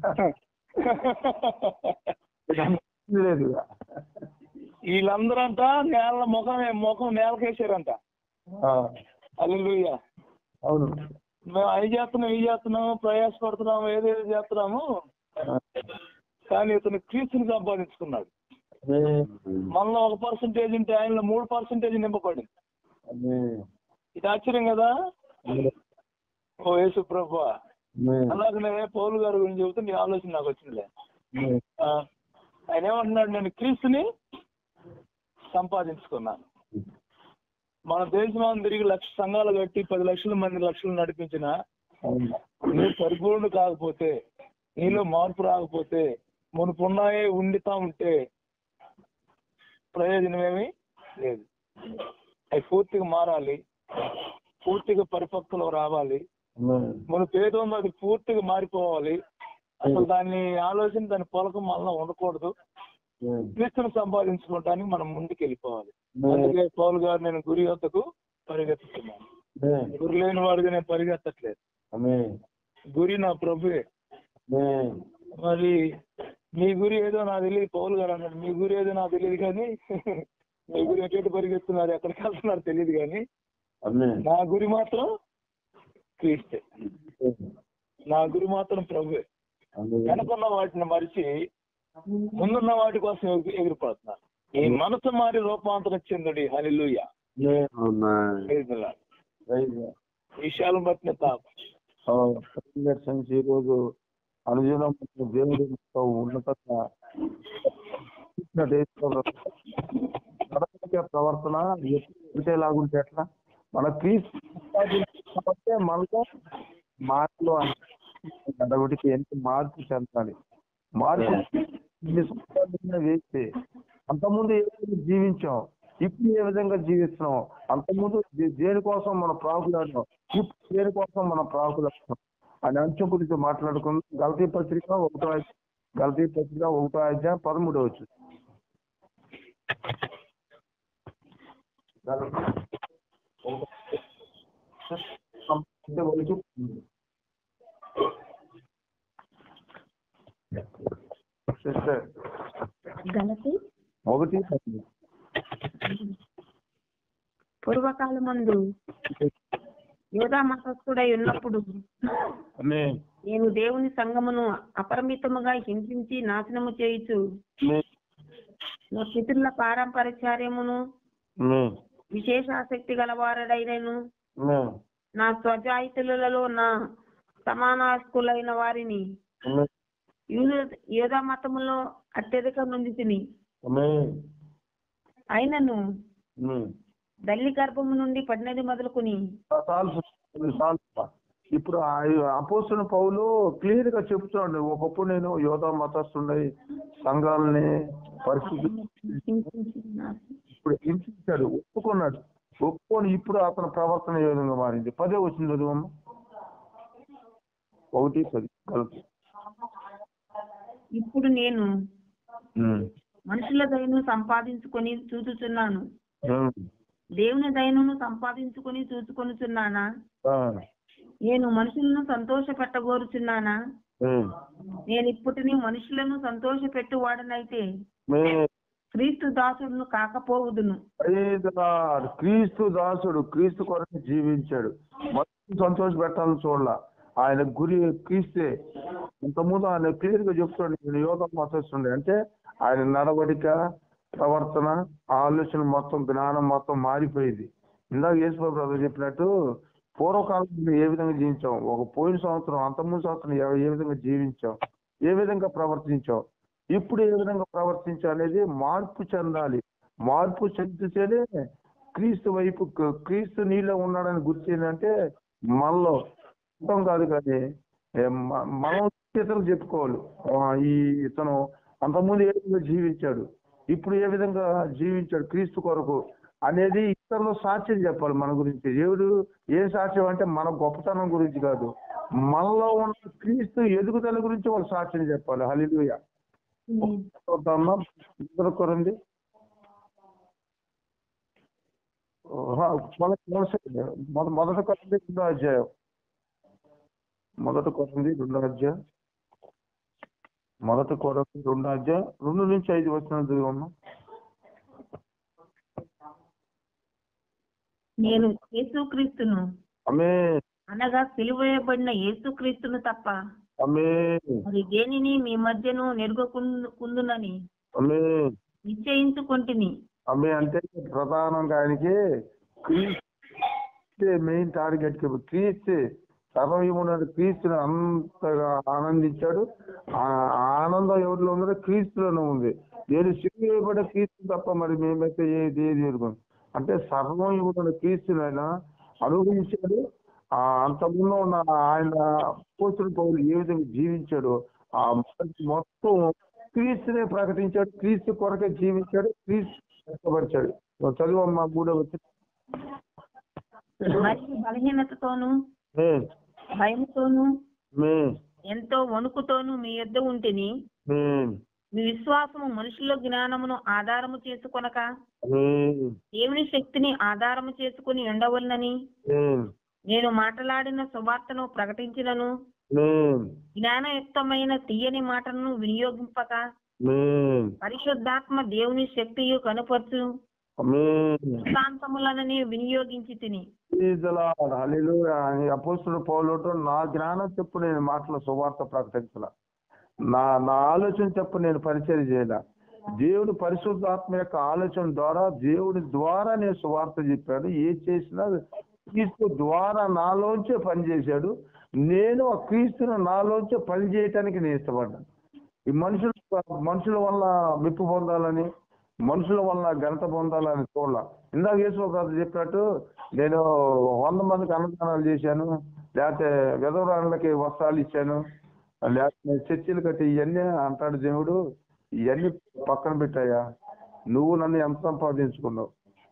Speaker 2: లేదు
Speaker 3: వీళ్ళందరంట నేల ముఖం ముఖం నేలకేసారంట అల్లుయ్య
Speaker 2: అవును
Speaker 3: మేము అవి చేస్తున్నాం ఇవి చేస్తున్నాము ప్రయాసపడుతున్నాము ఏదేదో చేస్తున్నాము కానీ ఇతను క్రీస్తుని సంపాదించుకున్నాడు మనలో ఒక పర్సంటేజ్ ఉంటే ఆయనలో మూడు పర్సంటేజ్ నింపబడింది ఇది ఆశ్చర్యం కదా ఓ యేసు ప్రభు అలాగనే పౌలు గారి గురించి చెబుతూ నీ ఆలోచన నాకు వచ్చిందిలే ఆ, ఆయన ఏమంటున్నాడు నేను క్రీస్తుని సంపాదించుకున్నాను మన దేశం తిరిగి లక్ష సంఘాలు కట్టి పది లక్షల మంది లక్షలు నడిపించిన
Speaker 2: అవును.
Speaker 3: నువ్వు పరిపూర్ణ కాకపోతే నీలో మార్పు రాకపోతే మునుపున్నాయే ఉండితా ఉంటే ప్రయోజనం ఏమీ లేదు అవి పూర్తిగా మారాలి పూర్తిగా పరిపక్వలో రావాలి
Speaker 2: ఆమేన్.
Speaker 3: మనకు ఏదో ఉందో అది పూర్తిగా మారిపోవాలి అసలు దాన్ని ఆలోచన దాని పొలకం మనలో ఉండకూడదు
Speaker 2: ఆమేన్.
Speaker 3: క్రీస్తును సంపాదించుకోవడానికి మనం ముందుకు వెళ్ళిపోవాలి
Speaker 2: ఆమేన్.
Speaker 3: అందుకే పౌలు గారు నేను గురి వద్దకు పరిగెత్తుతున్నాను
Speaker 2: ఆమేన్.
Speaker 3: గురి లేని వాడిగా నేను పరిగెత్తట్లేదు
Speaker 2: ఆమేన్.
Speaker 3: గురి నా ప్రభువే
Speaker 2: ఆమేన్.
Speaker 3: మరి మీ గురి ఏదో నాకు తెలియదు పౌలు గారు అన్నాడు మీ గురి ఏదో నాకు తెలియదు కానీ మీ గురి ఎటు పరిగెత్తున్నారు ఎక్కడికి వెళ్తున్నారు తెలియదు కానీ
Speaker 2: ఆమేన్.
Speaker 3: నా గురి మాత్రం క్రీస్తే నా గురి మాత్రం ప్రభువే
Speaker 2: ఆమేన్.
Speaker 3: వెనకున్న వాటిని మరిచి ముందున్న వాటి కోసం ఎగు- ఎగిరిపడుతున్నారు ఈ మనసు మారి రూపాంతరం చెందుడి హలిలుయ
Speaker 2: ఆమేన్.
Speaker 1: ఆమేన్.
Speaker 2: రైట్.
Speaker 3: విషయాలను బట్టిన తాపం
Speaker 2: ఆ, ప్రెసిడెంట్ సెన్స్ ఈ రోజు అనుదినం దేవుడి యొక్క ఉన్నతంగా నడవడిక ప్రవర్తన ఎప్పుడు ఒకటేలాగుంటే ఎట్లా మన క్రీస్తు కాబట్టి మనలో మార్పులు నడవడిక ఎంత మార్పు చెందాలి మార్పు ఇన్ని సంవత్సరాలు వేస్తే అంతకుముందు ఏ విధంగా జీవించాం ఇప్పుడు ఏ విధంగా జీవిస్తున్నాం అంతకుముందు దే- దేనికోసం మన ప్రాకులాడినాం ఇప్పుడు దేనికోసం మన ప్రాకులాడినాం అని అంశం గురించి మాట్లాడుకుందాం గలతీ పత్రిక ఒకటో అధ్యాయం- గలతీ పత్రిక ఒకటో అధ్యాయం పదమూడవ వచ్చు సిస్టర్
Speaker 5: గలతి
Speaker 2: ఒకటి పది.
Speaker 5: పూర్వకాలమందు యోధా మతస్థుడై ఉన్నప్పుడు
Speaker 2: ఆమేన్.
Speaker 5: నేను దేవుని సంగమును అపరిమితముగా హింసించి నాశనము చేయుచు
Speaker 2: ఆమేన్.
Speaker 5: నా పితరుల పారంపర్యామును
Speaker 2: ఆమేన్.
Speaker 5: విశేష ఆసక్తి గలవారడైనను
Speaker 2: ఆమేన్.
Speaker 5: నా స్వజాయితులలో నా సమానాస్కులైన వారిని
Speaker 2: ఆమేన్.
Speaker 5: యూద- యోధా మతములో అత్యధిక నొంది తిని
Speaker 2: ఆమేన్.
Speaker 5: అయినను
Speaker 2: ఆమేన్.
Speaker 5: తల్లి గర్భము నుండి పడినది మొదలుకొని
Speaker 2: చాలు చాలు ఇప్పుడు అపోసిన పౌలు క్లియర్ గా చెప్తున్నాడు ఒకప్పుడు నేను యోధా మతస్తుండే సంఘాలని పరిస్థితి
Speaker 5: హింసించి నాశనం
Speaker 2: ఇప్పుడు హింసించాడు ఒప్పుకున్నాడు ఒప్పుకొని ఇప్పుడు అతని ప్రవర్తన ఏ విధంగా మారింది పదే వచ్చింది చదువమ్మ ఒకటి పది కలిపి
Speaker 5: ఇప్పుడు నేను
Speaker 2: ఉమ్.
Speaker 5: మనుషుల దయను సంపాదించుకొని చూచుచున్నాను
Speaker 2: ఉమ్.
Speaker 5: దేవుని దయను సంపాదించుకొని చూసుకొనుచున్నానా
Speaker 2: ఆ.
Speaker 5: నేను మనుషులను సంతోష పెట్టగోరుచున్నానా
Speaker 2: ఉమ్.
Speaker 5: నేను ఇప్పటిని మనుషులను సంతోష పెట్టువాడనైతే
Speaker 2: మే-
Speaker 5: క్రీస్తు దాసుడును కాకపోవుదును
Speaker 2: Praise the Lord. క్రీస్తు దాసుడు క్రీస్తు కొరకు జీవించాడు మొత్తం సంతోష పెట్టాలని చూడాల ఆయన గురి క్రీస్తే ఇంతకుముందు ఆయన క్లియర్ గా చెప్తాడు నేను యోగం మతస్తుండే అంటే ఆయన నడవడిక ప్రవర్తన ఆలోచన మొత్తం జ్ఞానం మొత్తం మారిపోయింది ఇందాక యేసుబాబు బ్రదర్ చెప్పినట్టు పూర్వకాలంలో ఏ విధంగా జీవించాం ఒక పోయిన సంవత్సరం అంతకుముందు సంవత్సరం ఏ- ఏ విధంగా జీవించాం ఏ విధంగా ప్రవర్తించాం ఇప్పుడు ఏ విధంగా ప్రవర్తించాలనేది మార్పు చెందాలి మార్పు చెందితేనే క్రీస్తు వైపు క్రీస్తు నీలో ఉన్నాడని గుర్తు ఏంటంటే మనలో మొత్తం కాదు కానీ ఏ మ- మనం ఇతరులకు చెప్పుకోవాలి ఆ, ఈ ఇతను అంతకుముందు ఏ విధంగా జీవించాడు ఇప్పుడు ఏ విధంగా జీవించాడు క్రీస్తు కొరకు అనేది ఇతరులు సాక్ష్యం చెప్పాలి మన గురించి దేవుడు ఏ సాక్ష్యం అంటే మన గొప్పతనం గురించి కాదు మనలో ఉన్న క్రీస్తు ఎదుగుదల గురించి వాళ్ళు సాక్ష్యం చెప్పాలి హలిలుయ చూద్దామా ఇద్దరు కొరంది మొదటి మొదట కొరంది రెండో అధ్యాయం మొదట కొరంది రెండో అధ్యాయం మొదట కొరంది రెండో అధ్యాయం రెండు నుంచి ఐదు వచ్చిన ఉన్నాం
Speaker 5: నేను యేసుక్రీస్తును
Speaker 2: అమే
Speaker 5: అనగా సిలువేయబడిన యేసుక్రీస్తును తప్ప
Speaker 2: అమే
Speaker 5: మరి దేనిని మీ మధ్యను నెరుగకుందునని
Speaker 2: అమే
Speaker 5: నిశ్చయించుకొంటిని
Speaker 2: అమ్మే అంటే ప్రధానంగా ఆయనకి క్రీస్తే మెయిన్ టార్గెట్ క్రీస్తే సర్వీముడు క్రీస్తుని అంతగా ఆనందించాడు ఆ ఆనందం ఎవరిలో ఉందో క్రీస్తులోనే ఉంది నేను సిగ్గుపడే క్రీస్తు తప్ప మరి మేమైతే ఏది ఏది ఎరుగుం అంటే సర్వం ఇవ్వడం క్రీస్తునైనా అనుభవించాడు ఆ అంతకుముందు ఉన్న ఆయన పోస్తున్న పౌరులు ఏ విధంగా జీవించాడో ఆ మొత్తం క్రీస్తునే ప్రకటించాడు క్రీస్తు కొరకే జీవించాడు క్రీస్తు కష్టపరిచాడు చదువు అమ్మా మూడో వచ్చి
Speaker 5: మరియు బలహీనతతోనూ
Speaker 2: మే
Speaker 5: భయంతోనూ
Speaker 2: మే
Speaker 5: ఎంతో వణుకుతోనూ మీ యొద్ద ఉంటిని
Speaker 2: మే
Speaker 5: మీ విశ్వాసము మనుషుల జ్ఞానమును ఆధారము చేసుకొనక
Speaker 2: మే
Speaker 5: దేవుని శక్తిని ఆధారము చేసుకుని ఉండవలనని
Speaker 2: మే
Speaker 5: నేను మాట్లాడిన సువార్తను ప్రకటించినను
Speaker 2: మే
Speaker 5: జ్ఞానయుక్తమైన తీయని మాటలను వినియోగింపక
Speaker 2: మే
Speaker 5: పరిశుద్ధాత్మ దేవుని శక్తియు కనుపరచు
Speaker 2: మే
Speaker 5: శాంతములనని వినియోగించి తిని
Speaker 2: అపోస్తుడు పౌలుతో నా జ్ఞానం చెప్పు నేను మాటల సువార్త ప్రకటించాల నా నా ఆలోచన చెప్పు నేను పరిచయం చేయాల దేవుడు పరిశుద్ధాత్మ యొక్క ఆలోచన ద్వారా దేవుడి ద్వారా నేను సువార్త చెప్పాడు ఏ చేసినా క్రీస్తు ద్వారా నాలోంచే పనిచేశాడు నేను ఆ క్రీస్తును నాలోంచే పని చేయటానికి నేను ఇష్టపడ్డాను ఈ మనుషులు మనుషుల వల్ల మెప్పు పొందాలని మనుషుల వల్ల ఘనత పొందాలని చూడాల ఇందాక యేసు ఒక చెప్పినట్టు నేను వంద మందికి అన్నదానాలు చేశాను లేకపోతే విధవరాళ్ళకి వస్త్రాలు ఇచ్చాను లేకపోతే చర్చిలు కట్టి ఇవన్నీ అంటాడు దేవుడు ఇవన్నీ పక్కన పెట్టాయా నువ్వు నన్ను ఎంత సంపాదించుకున్నావు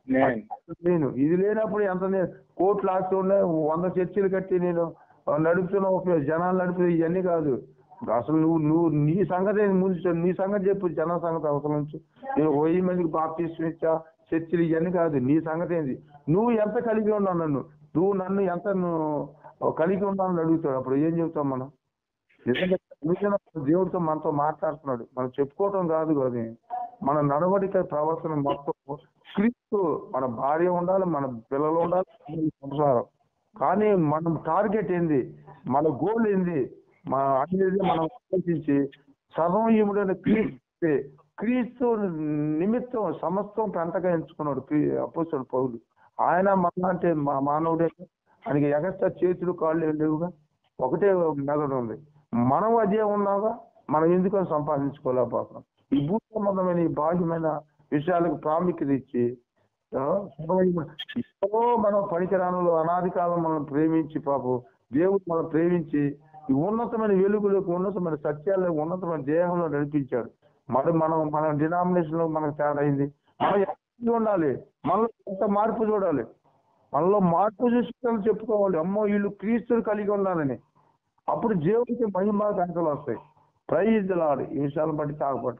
Speaker 2: నేను ఇది లేనప్పుడు ఎంత నే- కోట్లు ఆస్తి ఉన్నాయి వంద చర్చిలు కట్టి నేను నడుపుతున్న ఒక జనాలు నడిపి ఇవన్నీ కాదు అసలు నువ్వు నువ్వు నీ సంగతి ఏంది ముందు చెప్పు. నీ సంగతి చెప్పు జన సంగతి అవసరం నుంచి నేను ఒక వెయ్యి మందికి బాప్టిస్ట్ ఇచ్చా చర్చిలు ఇవన్నీ కాదు నీ సంగతి ఏంది నువ్వు ఎంత కలిగి ఉన్నావు నన్ను నువ్వు నన్ను ఎంత నువ్వు కలిగి ఉన్నావు అడుగుతాడు అప్పుడు ఏం చెబుతాం మనం నిజంగా నిజంగా దేవుడితో మనతో మాట్లాడుతున్నాడు మనం చెప్పుకోవటం కాదు కానీ మన నడవడిక ప్రవర్తన మొత్తం క్రీస్తు మన భార్య ఉండాలి మన పిల్లలు ఉండాలి మన సంసారం కానీ మనం టార్గెట్ ఏంది మన గోల్ ఏంది మన అనేది మనం ఆలోచించి సర్వీయుడైన క్రీస్తు క్రీస్తు నిమిత్తం సమస్తం పెంటగా ఎంచుకున్నాడు అపోస్తుడు పౌలు ఆయన మనలాంటి మా మానవుడే ఆయనకి ఎగస్ట్రా చేతులు కాళ్ళు ఏం లేవుగా ఒకటే మెదడు ఉంది మనం అదే ఉన్నాగా మనం ఎందుకు సంపాదించుకోలేకపోతున్నాం ఈ భూ సంబంధమైన ఈ బాహ్యమైన విషయాలకు ప్రాముఖ్యత ఇచ్చి ఆ, సర్వైన- ఎంతో మనం పనికిరానులు అనాది కాలం మనం ప్రేమించి పాపం దేవుడు మనం ప్రేమించి ఈ ఉన్నతమైన వెలుగులకు ఉన్నతమైన సత్యాలకు ఉన్నతమైన దేహంలో నడిపించాడు మరి మనం మన డినామినేషన్ లో మనకు తేడా అయింది మనం ఎక్కడ ఉండాలి మనలో ఎంత మార్పు చూడాలి మనలో మార్పు చూసుకొని చెప్పుకోవాలి అమ్మో వీళ్ళు క్రీస్తుని కలిగి ఉండాలని అప్పుడు దేవుడికి మహిమ గంటలు వస్తాయి ప్రైజ్ లాడు ఈ విషయాలను బట్టి తాగబట్ట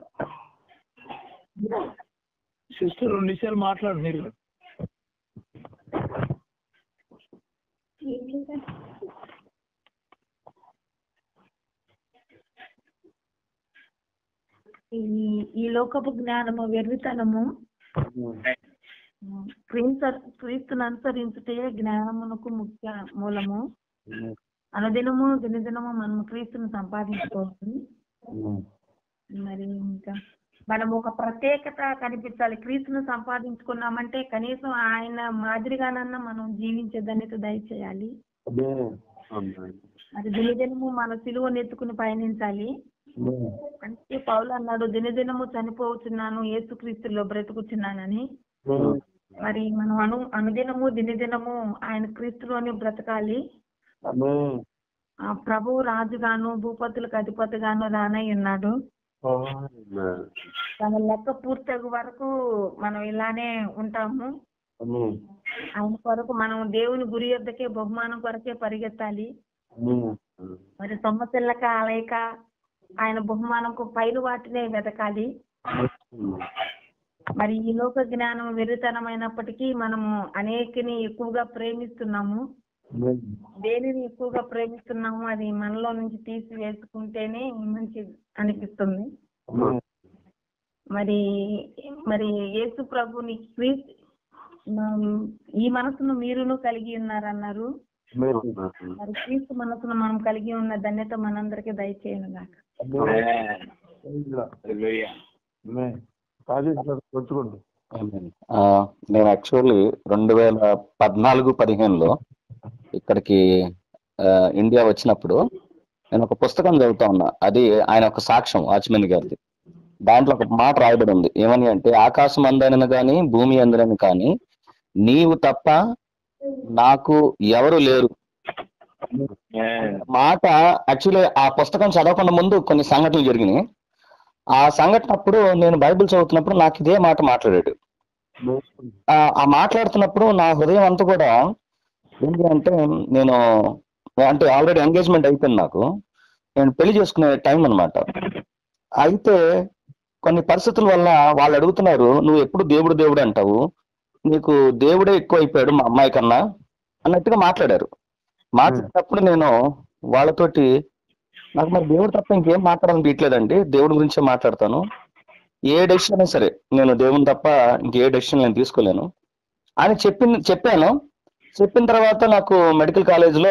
Speaker 3: సిస్టర్ రెండు నిమిషాలు మాట్లాడు మీరు
Speaker 5: ఈ ఈ లోకపు జ్ఞానము వెర్రితనము క్రీస్తు క్రీస్తును అనుసరించుటే జ్ఞానమునకు ముఖ్య మూలము అనుదినము దినదినము మనము క్రీస్తును సంపాదించుకోవచ్చు మరి ఇంకా మనం ఒక ప్రత్యేకత కనిపించాలి క్రీస్తును సంపాదించుకున్నామంటే కనీసం ఆయన మాదిరిగానన్నా మనం జీవించే ధన్యత దయచేయాలి మరి దినదినము మన సిలువను ఎత్తుకుని పయనించాలి అంటే పౌలు అన్నాడు దినదినము చనిపోతున్నాను యేసుక్రీస్తులో బ్రతుకుతున్నానని మరి మనం అను అనుదినము దినదినము ఆయన క్రీస్తులోనే బ్రతకాలి ఆ ప్రభువు రాజుగాను భూపతులకు అధిపతిగాను రానై ఉన్నాడు తన లెక్క పూర్తగు వరకు మనం ఇలానే ఉంటాము ఆయన కొరకు మనం దేవుని గురి యొద్దకే బహుమానం కొరకే పరిగెత్తాలి మరి సొమ్మసిల్లక ఆలయక ఆయన బహుమానంకు పైరు వాటినే వెతకాలి మరి ఈ లోక జ్ఞానం వెర్రితనమైనప్పటికీ మనము అనేకని ఎక్కువగా ప్రేమిస్తున్నాము దేనిని ఎక్కువగా ప్రేమిస్తున్నాము అది మనలో నుంచి తీసి వేసుకుంటేనే మంచి అనిపిస్తుంది మరి మరి యేసు ప్రభుని క్రీస్తు మ- ఈ మనసును మీరును కలిగి ఉన్నారన్నారు మరి క్రీస్తు మనసును మనం కలిగి ఉన్న ధన్యత మనందరికీ దయచేయను గాక
Speaker 2: వచ్చుకోండి
Speaker 4: ఆ, నేను యాక్చువల్లీ రెండు వేల పద్నాలుగు పదిహేనులో ఇక్కడికి ఆ, ఇండియా వచ్చినప్పుడు నేను ఒక పుస్తకం చదువుతా ఉన్నా అది ఆయన ఒక సాక్ష్యం వాచ్మెన్ గారిది దాంట్లో ఒక మాట రాయబడి ఉంది ఏమని అంటే ఆకాశం అందనను కానీ భూమి అందనను కానీ నీవు తప్ప నాకు ఎవరు లేరు మాట యాక్చువల్లీ ఆ పుస్తకం చదవకుండా ముందు కొన్ని సంఘటనలు జరిగినాయి ఆ సంఘటన అప్పుడు నేను బైబిల్ చదువుతున్నప్పుడు నాకు ఇదే మాట మాట్లాడాడు ఆ ఆ మాట్లాడుతున్నప్పుడు నా హృదయం అంతా కూడా ఏంటి అంటే నేను అంటే ఆల్రెడీ ఎంగేజ్మెంట్ అయిపోయింది నాకు నేను పెళ్లి చేసుకునే టైం అన్నమాట అయితే కొన్ని పరిస్థితుల వల్ల వాళ్ళు అడుగుతున్నారు నువ్వు ఎప్పుడు దేవుడు దేవుడు అంటావు నీకు దేవుడే ఎక్కువ అయిపోయాడు మా అమ్మాయి కన్నా అన్నట్టుగా మాట్లాడారు మాట్లాడినప్పుడు నేను వాళ్ళతోటి నాకు మరి దేవుడు తప్ప ఇంకేం మాట్లాడాలని తీయట్లేదండి దేవుడి గురించే మాట్లాడతాను ఏ డెసిషన్ అయినా సరే నేను దేవుని తప్ప ఇంకే డెసిషన్ నేను తీసుకోలేను అని చెప్పిన చెప్పాను చెప్పిన తర్వాత నాకు మెడికల్ కాలేజ్లో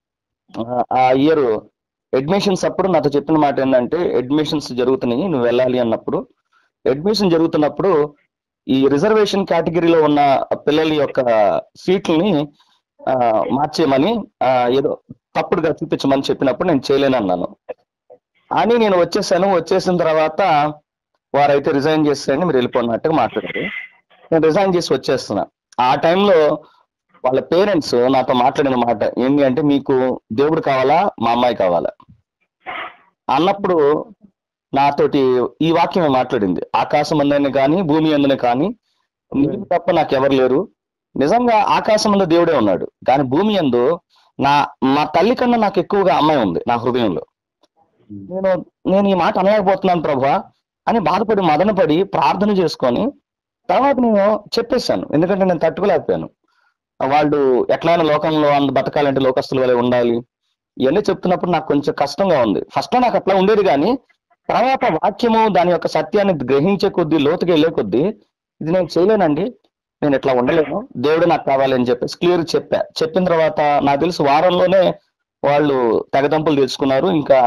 Speaker 4: ఆ ఇయర్ అడ్మిషన్స్ అప్పుడు నాతో చెప్పిన మాట ఏంటంటే అడ్మిషన్స్ జరుగుతున్నాయి నువ్వు వెళ్ళాలి అన్నప్పుడు అడ్మిషన్ జరుగుతున్నప్పుడు ఈ రిజర్వేషన్ కేటగిరీలో ఉన్న పిల్లల యొక్క సీట్లని ఆ, మార్చేయమని ఆ, ఏదో తప్పుడుగా చూపించమని చెప్పినప్పుడు నేను చేయలేను అన్నాను అని నేను వచ్చేసాను వచ్చేసిన తర్వాత వారైతే రిజైన్ చేసేయండి మీరు వెళ్ళిపోయినట్టుగా మాట్లాడారు నేను రిజైన్ చేసి వచ్చేస్తున్నా ఆ టైంలో వాళ్ళ పేరెంట్స్ నాతో మాట్లాడిన మాట ఏంటి అంటే మీకు దేవుడు కావాలా మా అమ్మాయి కావాలా అన్నప్పుడు నాతోటి ఈ వాక్యమే మాట్లాడింది ఆకాశం అందరిని కానీ భూమి అందునే కానీ నీకు తప్ప నాకు ఎవరు లేరు నిజంగా ఆకాశం అందు దేవుడే ఉన్నాడు కానీ భూమి అందు నా మా తల్లి కన్నా నాకు ఎక్కువగా అమ్మాయి ఉంది నా హృదయంలో నేను నేను ఈ మాట అనలేకపోతున్నాను ప్రభా అని బాధపడి మదనపడి ప్రార్థన చేసుకొని తర్వాత నేను చెప్పేశాను ఎందుకంటే నేను తట్టుకోలేకపోయాను వాళ్ళు ఎట్లయినా లోకంలో అంత బతకాలంటే లోకస్తుల వలె ఉండాలి ఇవన్నీ చెప్తున్నప్పుడు నాకు కొంచెం కష్టంగా ఉంది ఫస్ట్ నాకు అట్లా ఉండేది కానీ తర్వాత వాక్యము దాని యొక్క సత్యాన్ని గ్రహించే కొద్దీ లోతుగా వెళ్ళే కొద్దీ ఇది నేను చేయలేనండి నేను ఇట్లా ఉండలేను దేవుడు నాకు కావాలి అని చెప్పేసి క్లియర్ చెప్పా చెప్పిన తర్వాత నాకు తెలిసి వారంలోనే వాళ్ళు తెగదంపులు తెచ్చుకున్నారు ఇంకా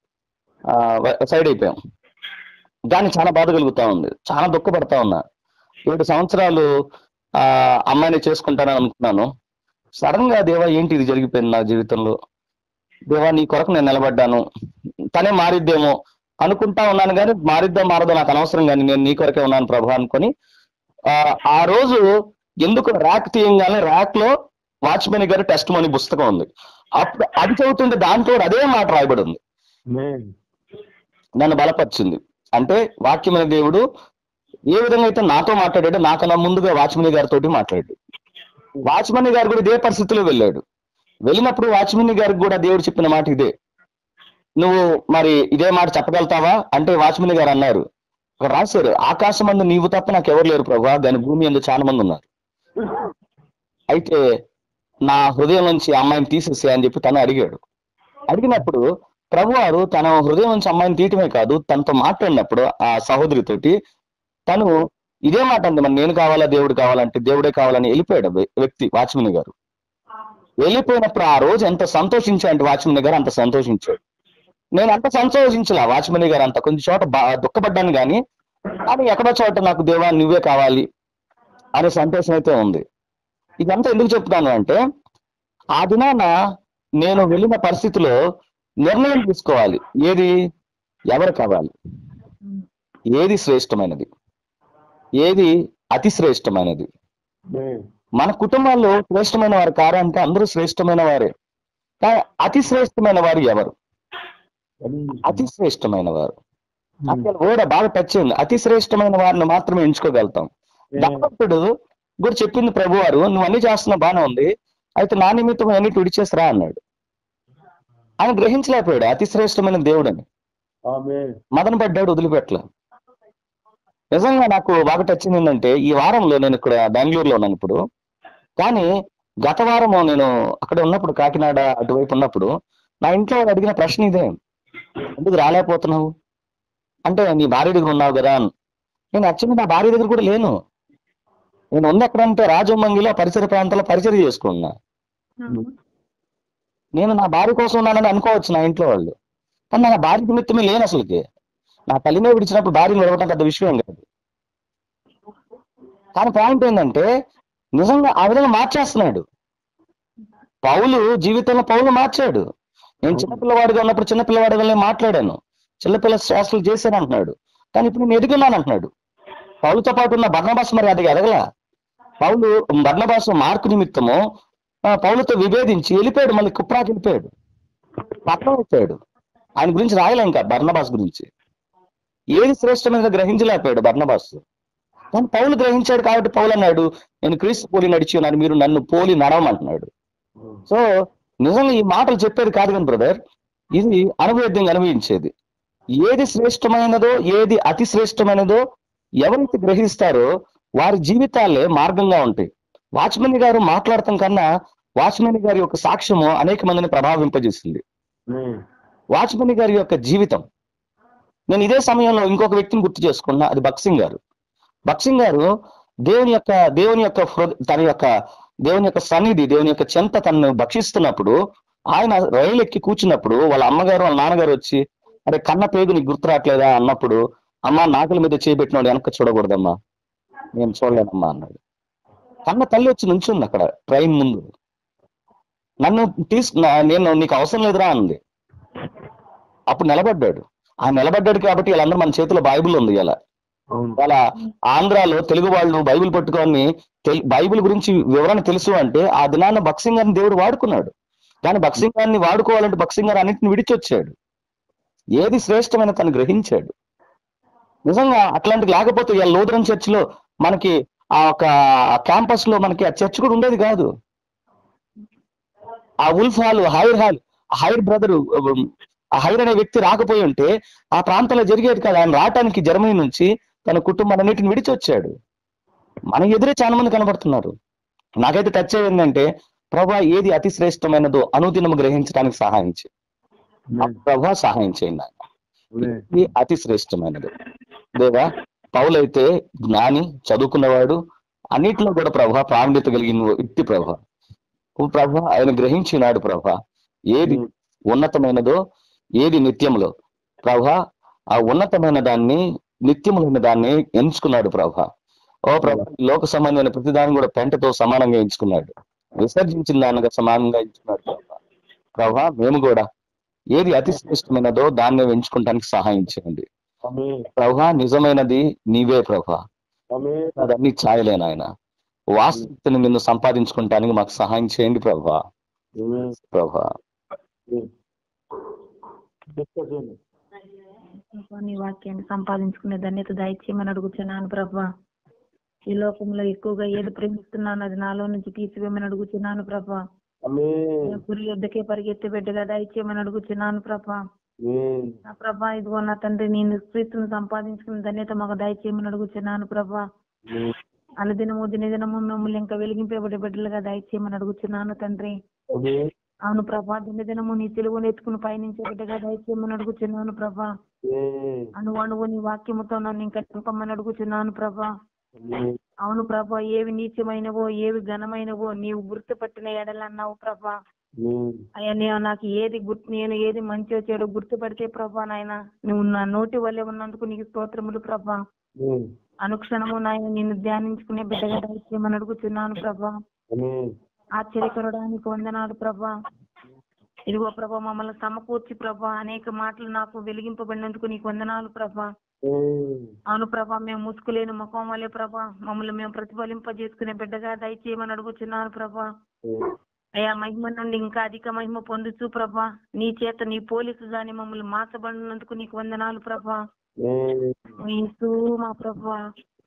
Speaker 4: సైడ్ అయిపోయాం దాన్ని చాలా బాధ కలుగుతా ఉంది చాలా దుఃఖపడతా ఉన్నా ఏడు సంవత్సరాలు ఆ అమ్మాయిని చేసుకుంటానని అనుకున్నాను సడన్ గా దేవా ఏంటి ఇది జరిగిపోయింది నా జీవితంలో దేవా నీ కొరకు నేను నిలబడ్డాను తనే మారిద్దేమో అనుకుంటా ఉన్నాను కానీ మారిద్దా మారదో నాకు అనవసరం కానీ నేను నీ కొరకే ఉన్నాను ప్రభు అనుకొని ఆ, ఆ రోజు ఎందుకు ర్యాక్ తీయంగానే ర్యాక్ లో వాచ్మెన్ గారి టెస్ట్ మనీ పుస్తకం ఉంది అప్పుడు అది చదువుతుంటే దాంట్లో కూడా అదే మాట రాయబడి ఉంది నన్ను బలపరిచింది అంటే వాక్యమైన దేవుడు ఏ విధంగా అయితే నాతో మాట్లాడాడో నాకన్నా ముందుగా వాచ్మణి గారితో మాట్లాడాడు వాచ్మణి గారు కూడా ఇదే పరిస్థితిలో వెళ్ళాడు వెళ్ళినప్పుడు వాచ్మణి గారికి కూడా దేవుడు చెప్పిన మాట ఇదే నువ్వు మరి ఇదే మాట చెప్పగలుగుతావా అంటే వాచ్మణి గారు అన్నారు అక్కడ రాశారు ఆకాశం అందు నీవు తప్ప నాకు ఎవరు లేరు ప్రభా దాని భూమి అందు చాలా మంది ఉన్నారు అయితే నా హృదయం నుంచి ఆ అమ్మాయిని తీసేసే అని చెప్పి తను అడిగాడు అడిగినప్పుడు ప్రభువారు తన హృదయం నుంచి అమ్మాయిని తీయటమే కాదు తనతో మాట్లాడినప్పుడు ఆ సహోదరితోటి తను ఇదే మాట అంది మరి నేను కావాలా దేవుడు కావాలంటే దేవుడే కావాలని వెళ్ళిపోయాడు వ్య- వ్యక్తి వాచ్మన్ గారు వెళ్ళిపోయినప్పుడు ఆ రోజు ఎంత సంతోషించా అంటే వాచ్మన్ గారు అంత సంతోషించాడు నేను అంత సంతోషించలా వాచ్మన్ గారు అంత కొంచెం చోట బా- దుఃఖపడ్డాను కానీ కానీ ఎక్కడో చోట నాకు దేవా నువ్వే కావాలి అనే సంతోషం అయితే ఉంది ఇదంతా ఎందుకు చెప్తాను అంటే ఆ దినాన నేను వెళ్ళిన పరిస్థితిలో నిర్ణయం తీసుకోవాలి ఏది ఎవరు కావాలి ఏది శ్రేష్టమైనది ఏది అతి శ్రేష్టమైనది మన కుటుంబాల్లో శ్రేష్టమైన వారు కారా అంటే అందరూ శ్రేష్టమైన వారే కానీ అతి శ్రేష్టమైన వారు ఎవరు అతి శ్రేష్టమైన వారు అసలు ఓడ బాగా టచ్ అయింది అతి శ్రేష్టమైన వారిని మాత్రమే ఎంచుకోగలుగుతాం భగవంతుడు కూడా చెప్పింది ప్రభు వారు నువ్వు అన్ని చేస్తున్నా బానే ఉంది అయితే నా నిమిత్తం అన్ని విడిచేసిరా అన్నాడు ఆయన గ్రహించలేకపోయాడు అతి శ్రేష్టమైన దేవుడని మదన పడ్డాడు వదిలిపెట్టలే నిజంగా నాకు బాగా టచ్ ఏంటంటే ఈ వారంలో నేను ఇక్కడ బెంగళూరులో ఉన్నాను ఇప్పుడు కానీ గత వారం నేను అక్కడ ఉన్నప్పుడు కాకినాడ అటువైపు ఉన్నప్పుడు నా ఇంట్లో వాళ్ళు అడిగిన ప్రశ్న ఇదే ఎందుకు రాలేకపోతున్నావు అంటే నీ భార్య దగ్గర ఉన్నావు కదా అని. నేను యాక్చువల్లీ నా భార్య దగ్గర కూడా లేను నేను ఉంది ఎక్కడంటే రాజమంగిలో పరిసర ప్రాంతాల్లో పరిచయం చేసుకున్నా నేను నా భార్య కోసం ఉన్నానని అనుకోవచ్చు నా ఇంట్లో వాళ్ళు కానీ నా భార్య నిమిత్తమే లేను అసలుకి నా తల్లినే విడిచినప్పుడు భార్యను విడవటం పెద్ద విషయం కాదు కానీ పాయింట్ ఏంటంటే నిజంగా ఆ విధంగా మార్చేస్తున్నాడు పౌలు జీవితంలో పౌలు మార్చాడు నేను చిన్నపిల్లవాడిగా ఉన్నప్పుడు చిన్నపిల్లవాడిగా నేను మాట్లాడాను చిన్నపిల్ల శాస్త్రాలు చేశాను అంటున్నాడు కానీ ఇప్పుడు నేను ఎదుగున్నాను అంటున్నాడు పౌలుతో పాటు ఉన్న బర్ణబాస్ మరి అది ఎదగల పౌలు బర్ణబాస్ మార్కు నిమిత్తము ఆ, పౌలతో విభేదించి వెళ్ళిపోయాడు మళ్ళీ కుప్రాకి వెళ్ళిపోయాడు పట్నం వచ్చాడు ఆయన గురించి రాయలే ఇంకా బర్ణబాస్ గురించి ఏది శ్రేష్టమైన గ్రహించలేకపోయాడు బర్ణబాస్ కానీ పౌలు గ్రహించాడు కాబట్టి పౌలు అన్నాడు నేను క్రీస్తు పోలి నడిచి ఉన్నాను మీరు నన్ను పోలి నడవమంటున్నాడు సో నిజంగా ఈ మాటలు చెప్పేది కాదు కానీ బ్రదర్ ఇది అనుభవేద్యంగా అనుభవించేది ఏది శ్రేష్టమైనదో ఏది అతి శ్రేష్టమైనదో ఎవరైతే గ్రహిస్తారో వారి జీవితాలే మార్గంగా ఉంటాయి వాచ్మెన్ గారు మాట్లాడటం కన్నా వాచ్మెన్ గారి యొక్క సాక్ష్యము అనేక మందిని ప్రభావింపజేసింది వాచ్మెన్ గారి యొక్క జీవితం నేను ఇదే సమయంలో ఇంకొక వ్యక్తిని గుర్తు చేసుకున్నా అది బక్సింగ్ గారు బక్సింగ్ గారు దేవుని యొక్క దేవుని యొక్క హృద- తన యొక్క దేవుని యొక్క సన్నిధి దేవుని యొక్క చెంత తనను భక్షిస్తున్నప్పుడు ఆయన రైలు ఎక్కి కూర్చున్నప్పుడు వాళ్ళ అమ్మగారు వాళ్ళ నాన్నగారు వచ్చి అరే కన్న పేగు నీకు గుర్తు రావట్లేదా అన్నప్పుడు అమ్మ నాకుల మీద చేపెట్టినోడు వెనక చూడకూడదమ్మా నేను చూడలేనమ్మా అన్నాడు కన్న తల్లి వచ్చి నుంచుంది అక్కడ ట్రైన్ ముందు నన్ను తీసు నా- నేను నీకు అవసరం లేదురా అంది అప్పుడు నిలబడ్డాడు ఆ నిలబడ్డాడు కాబట్టి వీళ్ళందరూ మన చేతిలో బైబిల్ ఉంది ఇలా
Speaker 2: అవును
Speaker 4: వాళ్ళ ఆంధ్రాలో తెలుగు వాళ్ళు బైబిల్ పట్టుకొని తెల్- బైబిల్ గురించి వివరణ తెలుసు అంటే ఆ దినాన్న బక్సింగ్ గారిని దేవుడు వాడుకున్నాడు కానీ బక్సింగ్ గారిని వాడుకోవాలంటే బక్సింగ్ గారు అన్నింటిని విడిచొచ్చాడు ఏది శ్రేష్టమైన తను గ్రహించాడు నిజంగా అట్లాంటిది లేకపోతే ఇవాళ లూథరన్ చర్చ్ లో మనకి ఆ ఒక క్యాంపస్ లో మనకి ఆ చర్చ్ కూడా ఉండేది కాదు ఆ ఉల్ఫ్ హాల్ హైర్ హాల్ హైర్ బ్రదర్ ఆ హైర్ అనే వ్యక్తి రాకపోయి ఉంటే ఆ ప్రాంతంలో జరిగేది కాదు ఆయన రావటానికి జర్మనీ నుంచి తన కుటుంబాన్నిటిని విడిచి వచ్చాడు మన ఎదురే చాలా మంది కనబడుతున్నారు నాకైతే టచ్ అయ్యిందంటే ప్రభా ఏది అతి శ్రేష్టమైనదో అనుదినము గ్రహించడానికి సహాయం చేయి ఆ ప్రభా సహాయం చేయండి నాయన. ఇది అతి శ్రేష్టమైనది దేవా పౌలైతే జ్ఞాని చదువుకున్నవాడు అన్నిటిలో కూడా ప్రభా ప్రావీణ్యత కలిగిన వ్యక్తి ప్రభా ఓ ప్రభా ఆయన గ్రహించినాడు ప్రభా ఏది ఉన్నతమైనదో ఏది నిత్యములో ప్రభా ఆ ఉన్నతమైన దాన్ని నిత్యములైన దాన్ని ఎంచుకున్నాడు ప్రభా ఓ ప్రభా లోక సంబంధమైన ప్రతిదాన్ని కూడా పెంటతో సమానంగా ఎంచుకున్నాడు విసర్జించిన దానిగా సమానంగా ఎంచుకున్నాడు ప్రభా ప్రభా మేము కూడా ఏది అతి శ్రేష్టమైనదో దాన్ని ఎంచుకోవడానికి సహాయం చేయండి ప్రభా నిజమైనది నీవే ప్రభా అదన్నీ ఛాయలేను ఆయన వాస్తవికతను నిన్ను సంపాదించుకోవటానికి మాకు సహాయం చేయండి ప్రభా ప్రభా
Speaker 5: ప్రభా, నీ వాక్యాన్ని సంపాదించుకునే ధన్యత దయచేయమని అడుగుతున్నాను ప్రభా ఈ లోకంలో ఎక్కువగా ఏది ప్రేమిస్తున్నాను అది నాలో నుంచి తీసివేయమని అడుగుతున్నాను ప్రభా నా గురి యొద్దకే పరిగెత్తి బిడ్డగా దయచేయమని అడుగుతున్నాను ప్రభా నా ప్రభా ఇదిగో నా తండ్రి నేను క్రీస్తును సంపాదించుకున్న ధన్యత మాకు దయచేయమని అడుగుతున్నాను ప్రభా అనుదినము దినదినము మిమ్మల్ని ఇంకా వెలిగింపబడే బిడ్డలుగా దయచేయమని అడుగుతున్నాను తండ్రి అవును ప్రభా దినదినము నీ తెలుగుని ఎత్తుకుని పయనించే బిడ్డగా దయచేయమని అడుగుతున్నాను ప్రభా అణు అణువు నీ వాక్యముతో నన్ను ఇంకా నింపమని అడుగుతున్నాను ప్రభా అవును ప్రభా ఏవి నీచమైనవో ఏవి ఘనమైనవో నీవు గుర్తుపట్టిన ఎడలన్నావు ప్రభా అయ్యా నేను నాకు ఏది గుర్తు నేను ఏది మంచో చెడు గుర్తుపడితే ప్రభా నాయన నువ్వు నా నోటి వల్లే ఉన్నందుకు నీకు స్తోత్రములు ప్రభా అనుక్షణము నాయన నిన్ను ధ్యానించుకునే బిడ్డగా దయచేయమని అడుగుతున్నాను ప్రభా ఆశ్చర్యకరడానికి వందనాలు ప్రభా ఇదిగో ప్రభా మమ్మల్ని సమకూర్చి ప్రభా అనేక మాటలు నాకు వెలిగింపబడినందుకు నీకు వందనాలు ప్రభా అవును ప్రభా మేము ముసుకులేని ముఖం వల్లే ప్రభా మమ్మల్ని మేము ప్రతిఫలింపజేసుకునే బిడ్డగా దయచేయమని అడుగుతున్నాను ప్రభా అయ్యా మహిమ నుండి ఇంకా అధిక మహిమ పొందుచు ప్రభా నీ చేత నీ పోలికగాని మమ్మల్ని మార్చబడినందుకు నీకు వందనాలు ప్రభా యేసు మా ప్రభా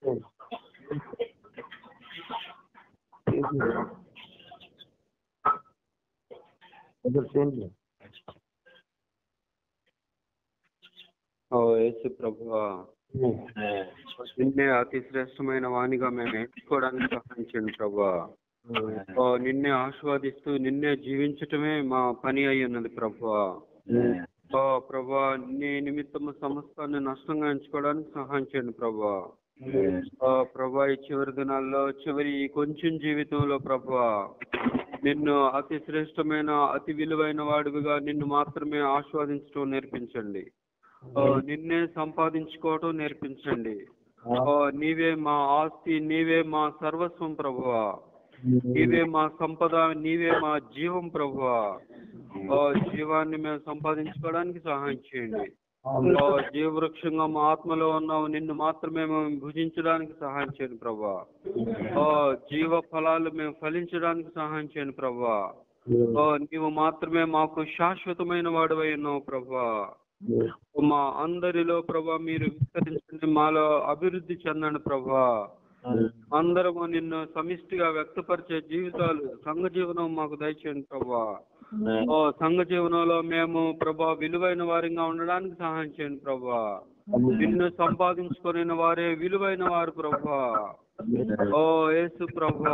Speaker 1: ఓ యేసు ప్రభువా నిన్నే అతి శ్రేష్టమైన వాణిగా మేము ఎంచుకోవడానికి సహాయం చేయండి ప్రభా ఓ నిన్నే ఆస్వాదిస్తూ నిన్నే జీవించటమే మా పని అయి ఉన్నది ప్రభా ఓ ప్రభా నీ నిమిత్తము సమస్తాన్ని నష్టంగా ఎంచుకోవడానికి సహాయం చేయండి ప్రభా ఓ ప్రభా ఈ చివరి దినాల్లో చివరి ఈ కొంచెం జీవితంలో ప్రభా నిన్ను అతి శ్రేష్టమైన అతి విలువైన వాడివిగా నిన్ను మాత్రమే ఆస్వాదించడం నేర్పించండి ఓ నిన్నే సంపాదించుకోవటం నేర్పించండి ఓ నీవే మా ఆస్తి నీవే మా సర్వస్వం ప్రభువా నీవే మా సంపద నీవే మా జీవం ప్రభువా ఓ జీవాన్ని మేము సంపాదించుకోవడానికి సహాయం చేయండి ఓ జీవవృక్షంగా మా ఆత్మలో ఉన్నావు నిన్ను మాత్రమే మేము భుజించడానికి సహాయం చేయండి ప్రభా ఓ జీవ ఫలాలు మేము ఫలించడానికి సహాయం చేయండి ప్రభా ఓ నీవు మాత్రమే మాకు శాశ్వతమైన వాడువై ఉన్నావు ప్రభా మా అందరిలో ప్రభా మీరు విస్తరించండి మాలో అభివృద్ధి చెందండి ప్రభా అందరము నిన్ను సమిష్టిగా వ్యక్తపరిచే జీవితాలు సంఘ జీవనం మాకు దయచేయండి ప్రభా ఓ సంఘ జీవనంలో మేము ప్రభా విలువైన వారిగా ఉండడానికి సహాయం చేయండి ప్రభా నిన్ను సంపాదించుకునే వారే విలువైన వారు ప్రభా ఓ యేసు ప్రభా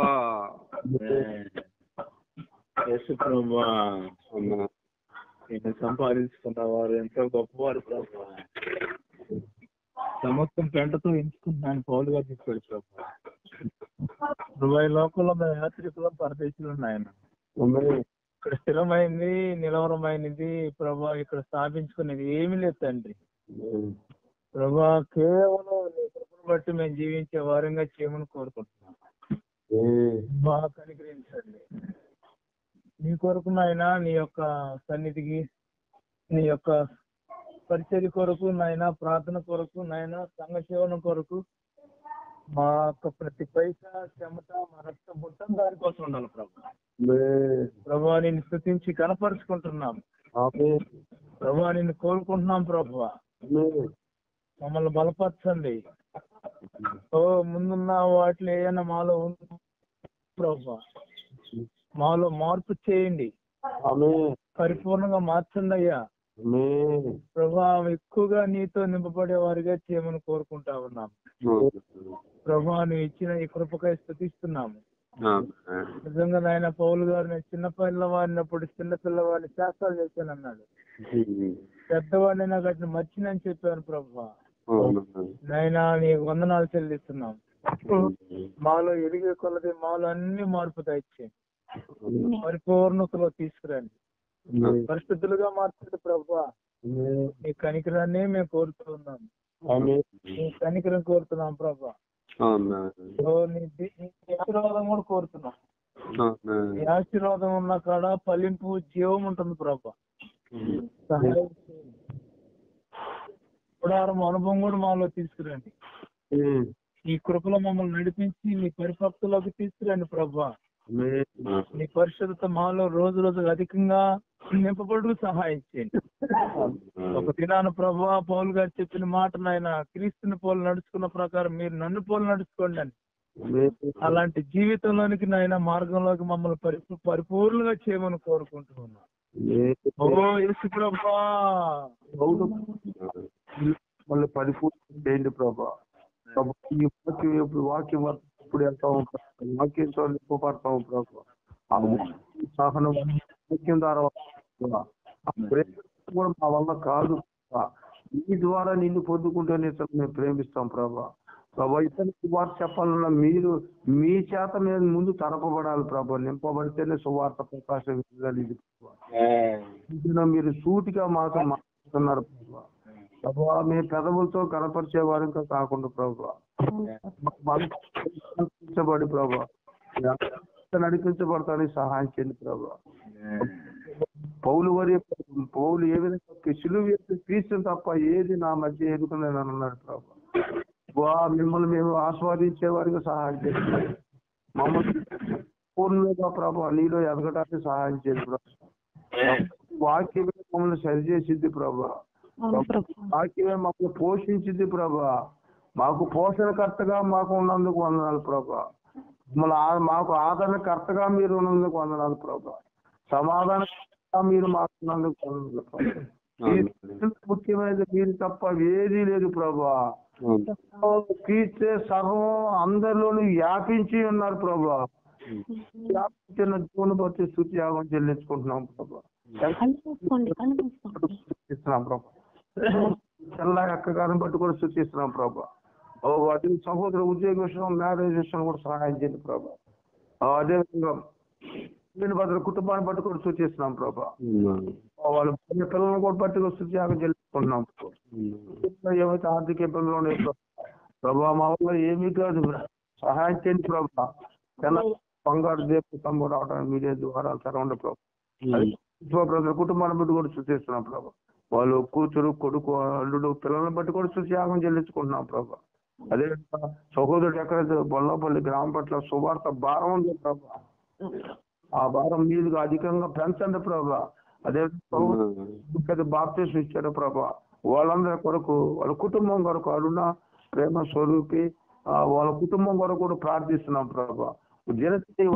Speaker 3: యేసు ప్రభా నేను సంపాదించుకున్న వారు ఎంతో గొప్పవారు ప్రభా సమస్తం పెంటతో ఎంచుకుంటున్నాను పౌలు గారు చెప్పాడు ప్రభా ప్రభా ఈ లోకంలో మేము యాత్రికులం పరదేశులు ఉన్నాయన ఇక్కడ స్థిరమైంది నిలవరమైనది ప్రభా ఇక్కడ స్థాపించుకునేది ఏమీ లేదు తండ్రి ప్రభా కేవలం నీ కృపను బట్టి మేము జీవించే వారంగా చేయమని కోరుకుంటున్నాం బాగా కనికరించండి నీ కొరకు నాయన నీ యొక్క సన్నిధికి నీ యొక్క పరిచర్య కొరకు నాయన ప్రార్థన కొరకు నాయన సంఘ సేవన కొరకు మా యొక్క ప్రతి పైసా చెమట మా రక్త బుట్టం దానికోసం ఉండాలి ప్రభు ప్రభా నేను స్థుతించి కనపరుచుకుంటున్నాం ప్రభా నిన్ను కోరుకుంటున్నాం ప్రభు మమ్మల్ని బలపరచండి ఓ ముందున్న వాటిలో ఏదైనా మాలో ఉంది ప్రభు మాలో మార్పు చేయండి పరిపూర్ణంగా మార్చండి అయ్యా ప్రభా ఎక్కువగా నీతో నింపబడే వారిగా చేయమని కోరుకుంటా ఉన్నాం ప్రభా నువ్వు ఇచ్చిన ఈ కృపకై స్థుతిస్తున్నాము నిజంగా నాయన పౌలు గారు నేను చిన్న పిల్లవాడినప్పుడు చిన్న పిల్లవాడిని శాస్త్రాలు చేశాను అన్నాడు పెద్దవాడిని నాకు అట్లా మర్చినని చెప్పాను ప్రభా నాయన నీ వందనాలు చెల్లిస్తున్నాం మాలో ఎదిగే కొలది మాలో అన్ని మార్పు తెచ్చి పరిపూర్ణతలో తీసుకురండి పరిస్థితులుగా మార్చండి ప్రభా నీ కనికరాన్ని మేము కోరుతున్నాం నీ కనికరం కోరుతున్నాం ప్రభా ఓ నీ ది- నీ ఆశీర్వాదం కూడా కోరుతున్నాం ఈ ఆశీర్వాదం ఉన్న కాడ ఫలింపు జీవం ఉంటుంది ప్రభా సహాయం చేయండి. గుడారం అనుభవం కూడా మాలో తీసుకురండి ఈ కృపలో మమ్మల్ని నడిపించి నీ పరిపక్తులోకి తీసుకురండి ప్రభా నీ పరిశుద్ధత మాలో రోజు రోజు అధికంగా నింపబడు సహాయం చేయండి ఒక దినాన ప్రభా పౌల్ గారు చెప్పిన మాట నాయన క్రీస్తుని పోలు నడుచుకున్న ప్రకారం మీరు నన్ను పోలు నడుచుకోండి అని అలాంటి జీవితంలోనికి నాయన మార్గంలోకి మమ్మల్ని పరి పరిపూర్ణంగా చేయమని కోరుకుంటూ ఉన్నా ఓ యేసు ప్రభా
Speaker 2: మళ్ళీ పరిపూర్ణ చేయండి ప్రభా ప్రభా, ఈ వాక్యం ఎప్పుడు వాక్యం ఇప్పుడు వెళ్తాము ప్రభా. వాక్యంతో నింపబడతాము ప్రభా ఆ సహనం వాక్యం ద్వారా ప్రభా. ఆ ప్రేమ కూడా మా వల్ల కాదు ప్రభా. ఈ ద్వారా నిన్ను పొందుకుంటేనే ఇతరులు మేము ప్రేమిస్తాం ప్రభా ప్రభా ఇతరులకు సువార్త చెప్పాలన్నా మీరు మీ చేత మేము ముందు తరపబడాలి ప్రభా నింపబడితేనే సువార్త ప్రకాశం కలిగి మీరు సూటిగా మాతో మాట్లాడుతున్నారు ప్రభా ప్రభా మీ పెదవులతో కనపరిచే వారు ఇంకా కాకుండా ప్రభా నడిపించబడి ప్రభా నడిపించబడతానికి సహాయం చేయండి ప్రభా పౌలు వారి పౌలు ఏ విధంగా సులువు క్రీస్తు తప్ప ఏది నా మధ్య ఎదుకున్నాను అన్నాడు ప్రభా వా మిమ్మల్ని మేము ఆస్వాదించే వారికి సహాయం చేయండి మమ్మల్ని పూర్ణంగా ప్రభా నీలో ఎదగడానికి సహాయం చేయండి ప్రభా వాక్యమే మమ్మల్ని సరిచేసిద్ది ప్రభా వాక్యమే మమ్మల్ని పోషించింది ప్రభా మాకు పోషణకర్తగా మాకు ఉన్నందుకు వందనాలు ప్రభా మమ్మల్ని ఆ- మాకు ఆదరణకర్తగా మీరు ఉన్నందుకు వందనాలు ప్రభా సమాధానకర్తగా మీరు మాకు ఉన్నందుకు వందనాలు ప్రభా ఈ ముఖ్యమైనది మీరు తప్ప ఏదీ లేదు ప్రభా కీర్తే సర్వం అందరిలోనూ వ్యాపించి ఉన్నారు ప్రభా వ్యాపించిన దేవుని బట్టి స్థుతి యాగం చెల్లించుకుంటున్నాం ప్రభా స్థుతిస్తున్నాం ప్రభా చల్ల అక్కగారిని బట్టి కూడా స్థుతిస్తున్నాం ప్రభా ఓ అదే సహోదర ఉద్యోగ విషయం మ్యారేజ్ విషయం కూడా సహాయం చేయండి ప్రభా ఆ, అదేవిధంగా దీని బదులు కుటుంబాన్ని బట్టి కూడా సూచిస్తున్నాం ప్రభా ఆ, వాళ్ళ భార్య పిల్లలను కూడా బట్టి కూడా స్థుతి యాగం చెల్లించుకుంటున్నాం ప్రభా. ఏమైతే ఆర్థిక ఇబ్బందులు ఉన్నాయో ప్రభా. ప్రభా మా వల్ల ఏమీ కాదు సహాయం చేయండి ప్రభా చిన్న బంగారు దేపు తమ్ముడు అవడానికి మీడియా ద్వారా తెరవండి ప్రభా అది కుటుంబ ప్రజల కుటుంబాన్ని బట్టి కూడా సూచిస్తున్నాం ప్రభా వాళ్ళు కూతురు కొడుకు అల్లుడు పిల్లల్ని బట్టి కూడా త్యాగం చెల్లించుకుంటున్నాం ప్రభా అదే విధంగా సహోదరుడు ఎక్కడైతే బొల్లపల్లి గ్రామం పట్ల సువార్త భారం ఉంది ప్రభా ఆ భారం మీదుగా అధికంగా పెంచండి ప్రభా అదే విధంగా బాప్తీసం ఇచ్చాడు ప్రభా వాళ్ళందరి కొరకు వాళ్ళ కుటుంబం కొరకు అరుణ ప్రేమ స్వరూపి ఆ, వాళ్ళ కుటుంబం కొరకు కూడా ప్రార్థిస్తున్నాం ప్రభా జనత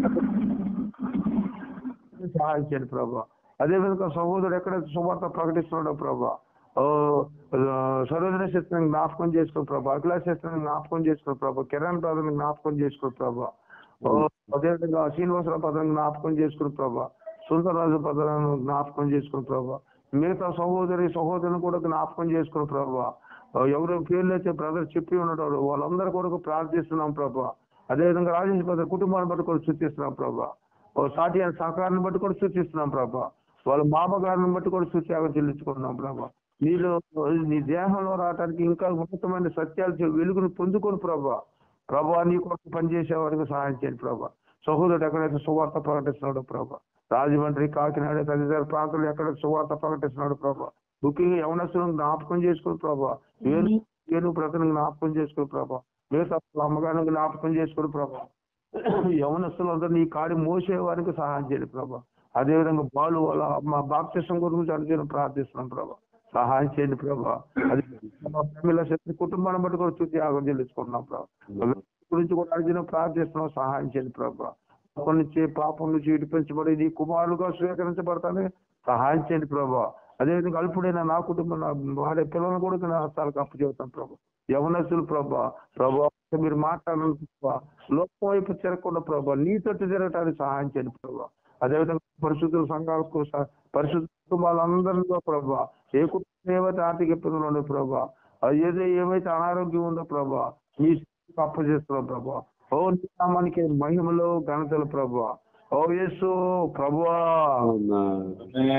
Speaker 2: సహాయం చేయండి ప్రభా అదే విధంగా సహోదరుడు ఎక్కడైతే సువార్త ప్రకటిస్తున్నాడో ప్రభా ఓ సరోజన శస్త్రం జ్ఞాపకం చేసుకో ప్రభా అఖిలాష్ శస్త్రం జ్ఞాపకం చేసుకో ప్రభా కిరణ్ బ్రదర్ జ్ఞాపకం చేసుకో ప్రభా ఓ అదేవిధంగా శ్రీనివాసరావు పదం జ్ఞాపకం చేసుకుని ప్రభా సుందరరాజు పదలను జ్ఞాపకం చేసుకుని ప్రభా మిగతా సహోదరి సహోదరుని కూడా జ్ఞాపకం చేసుకుని ప్రభా ఓ ఎవరు పేర్లు అయితే బ్రదర్ చెప్పి ఉన్నాడు వాళ్ళందరి కొరకు ప్రార్థిస్తున్నాం ప్రభా అదేవిధంగా రాజేష్ బ్రదర్ కుటుంబాన్ని బట్టి కూడా సూచిస్తున్నాం ప్రభా ఓ సాటి అయిన సహకారాన్ని బట్టి కూడా సూచిస్తున్నాం ప్రభా వాళ్ళ మామగారిని బట్టి కూడా సూత్యాగం చెల్లించుకుంటున్నాం ప్రభా నీలో నీ దేహంలో రావడానికి ఇంకా ఉన్నతమైన సత్యాలు చె- వెలుగును పొందుకొని ప్రభా ప్రభా నీ కొరకు పనిచేసే వారికి సహాయం చేయండి ప్రభా సహోదరుడు ఎక్కడైతే సువార్త ప్రకటిస్తున్నాడు ప్రభా రాజమండ్రి కాకినాడ తదితర ప్రాంతాలు ఎక్కడైతే సువార్త ప్రకటిస్తున్నాడు ప్రభా ముఖ్యంగా యవనస్తులను జ్ఞాపకం చేసుకుని ప్రభా వేణు వేణు ప్రజలను జ్ఞాపకం చేసుకుని ప్రభా మిగతా వాళ్ళ అమ్మగారిని జ్ఞాపకం చేసుకుని ప్రభా యవనస్తులందరూ నీ కాడి మోసే వారికి సహాయం చేయండి ప్రభా అదేవిధంగా బాలు వాళ్ళ మా బాప్తిసం గురించి అడిగిన ప్రార్థిస్తున్నాం ప్రభా సహాయం చేయండి ప్రభా అది మా ఫ్యామిలీ శక్తి కుటుంబాన్ని బట్టి కూడా చుట్టి యాగం చెల్లించుకుంటున్నాం ప్రభా గురించి కూడా అడిగిన ప్రార్థిస్తున్నాం సహాయం చేయండి ప్రభా పాపం నుంచి పాపం నుంచి విడిపించబడి నీ కుమారులుగా స్వీకరించబడతానే సహాయం చేయండి ప్రభా అదేవిధంగా అల్పుడైన నా కుటుంబం నా వాడే పిల్లలను కూడా నా హస్తాలకు అప్పు చెబుతాను ప్రభా యవనస్తులు ప్రభా ప్రభా మీరు మాట్లాడాలి ప్రభా లోకం వైపు తిరగకుండా ప్రభా నీ తట్టు తిరగటానికి సహాయం చేయండి ప్రభా అదేవిధంగా పరిశుద్ధుల సంఘాలకు స- పరిశుద్ధ కుటుంబాలందరిలో ప్రభా ఏ కుటుంబం ఏవైతే ఆర్థిక ఇబ్బందులు ఉన్నాయి ప్రభా అది ఏదో ఏమైతే అనారోగ్యం ఉందో ప్రభా నీ చేతికి అప్పచేస్తున్నాం ప్రభా ఓ నీ నామానికి మహిమలో ఘనతలు ప్రభా ఓ యేసు ప్రభువా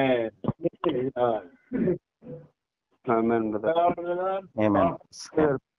Speaker 1: ఆమెన్ బ్రదర్
Speaker 4: Amen.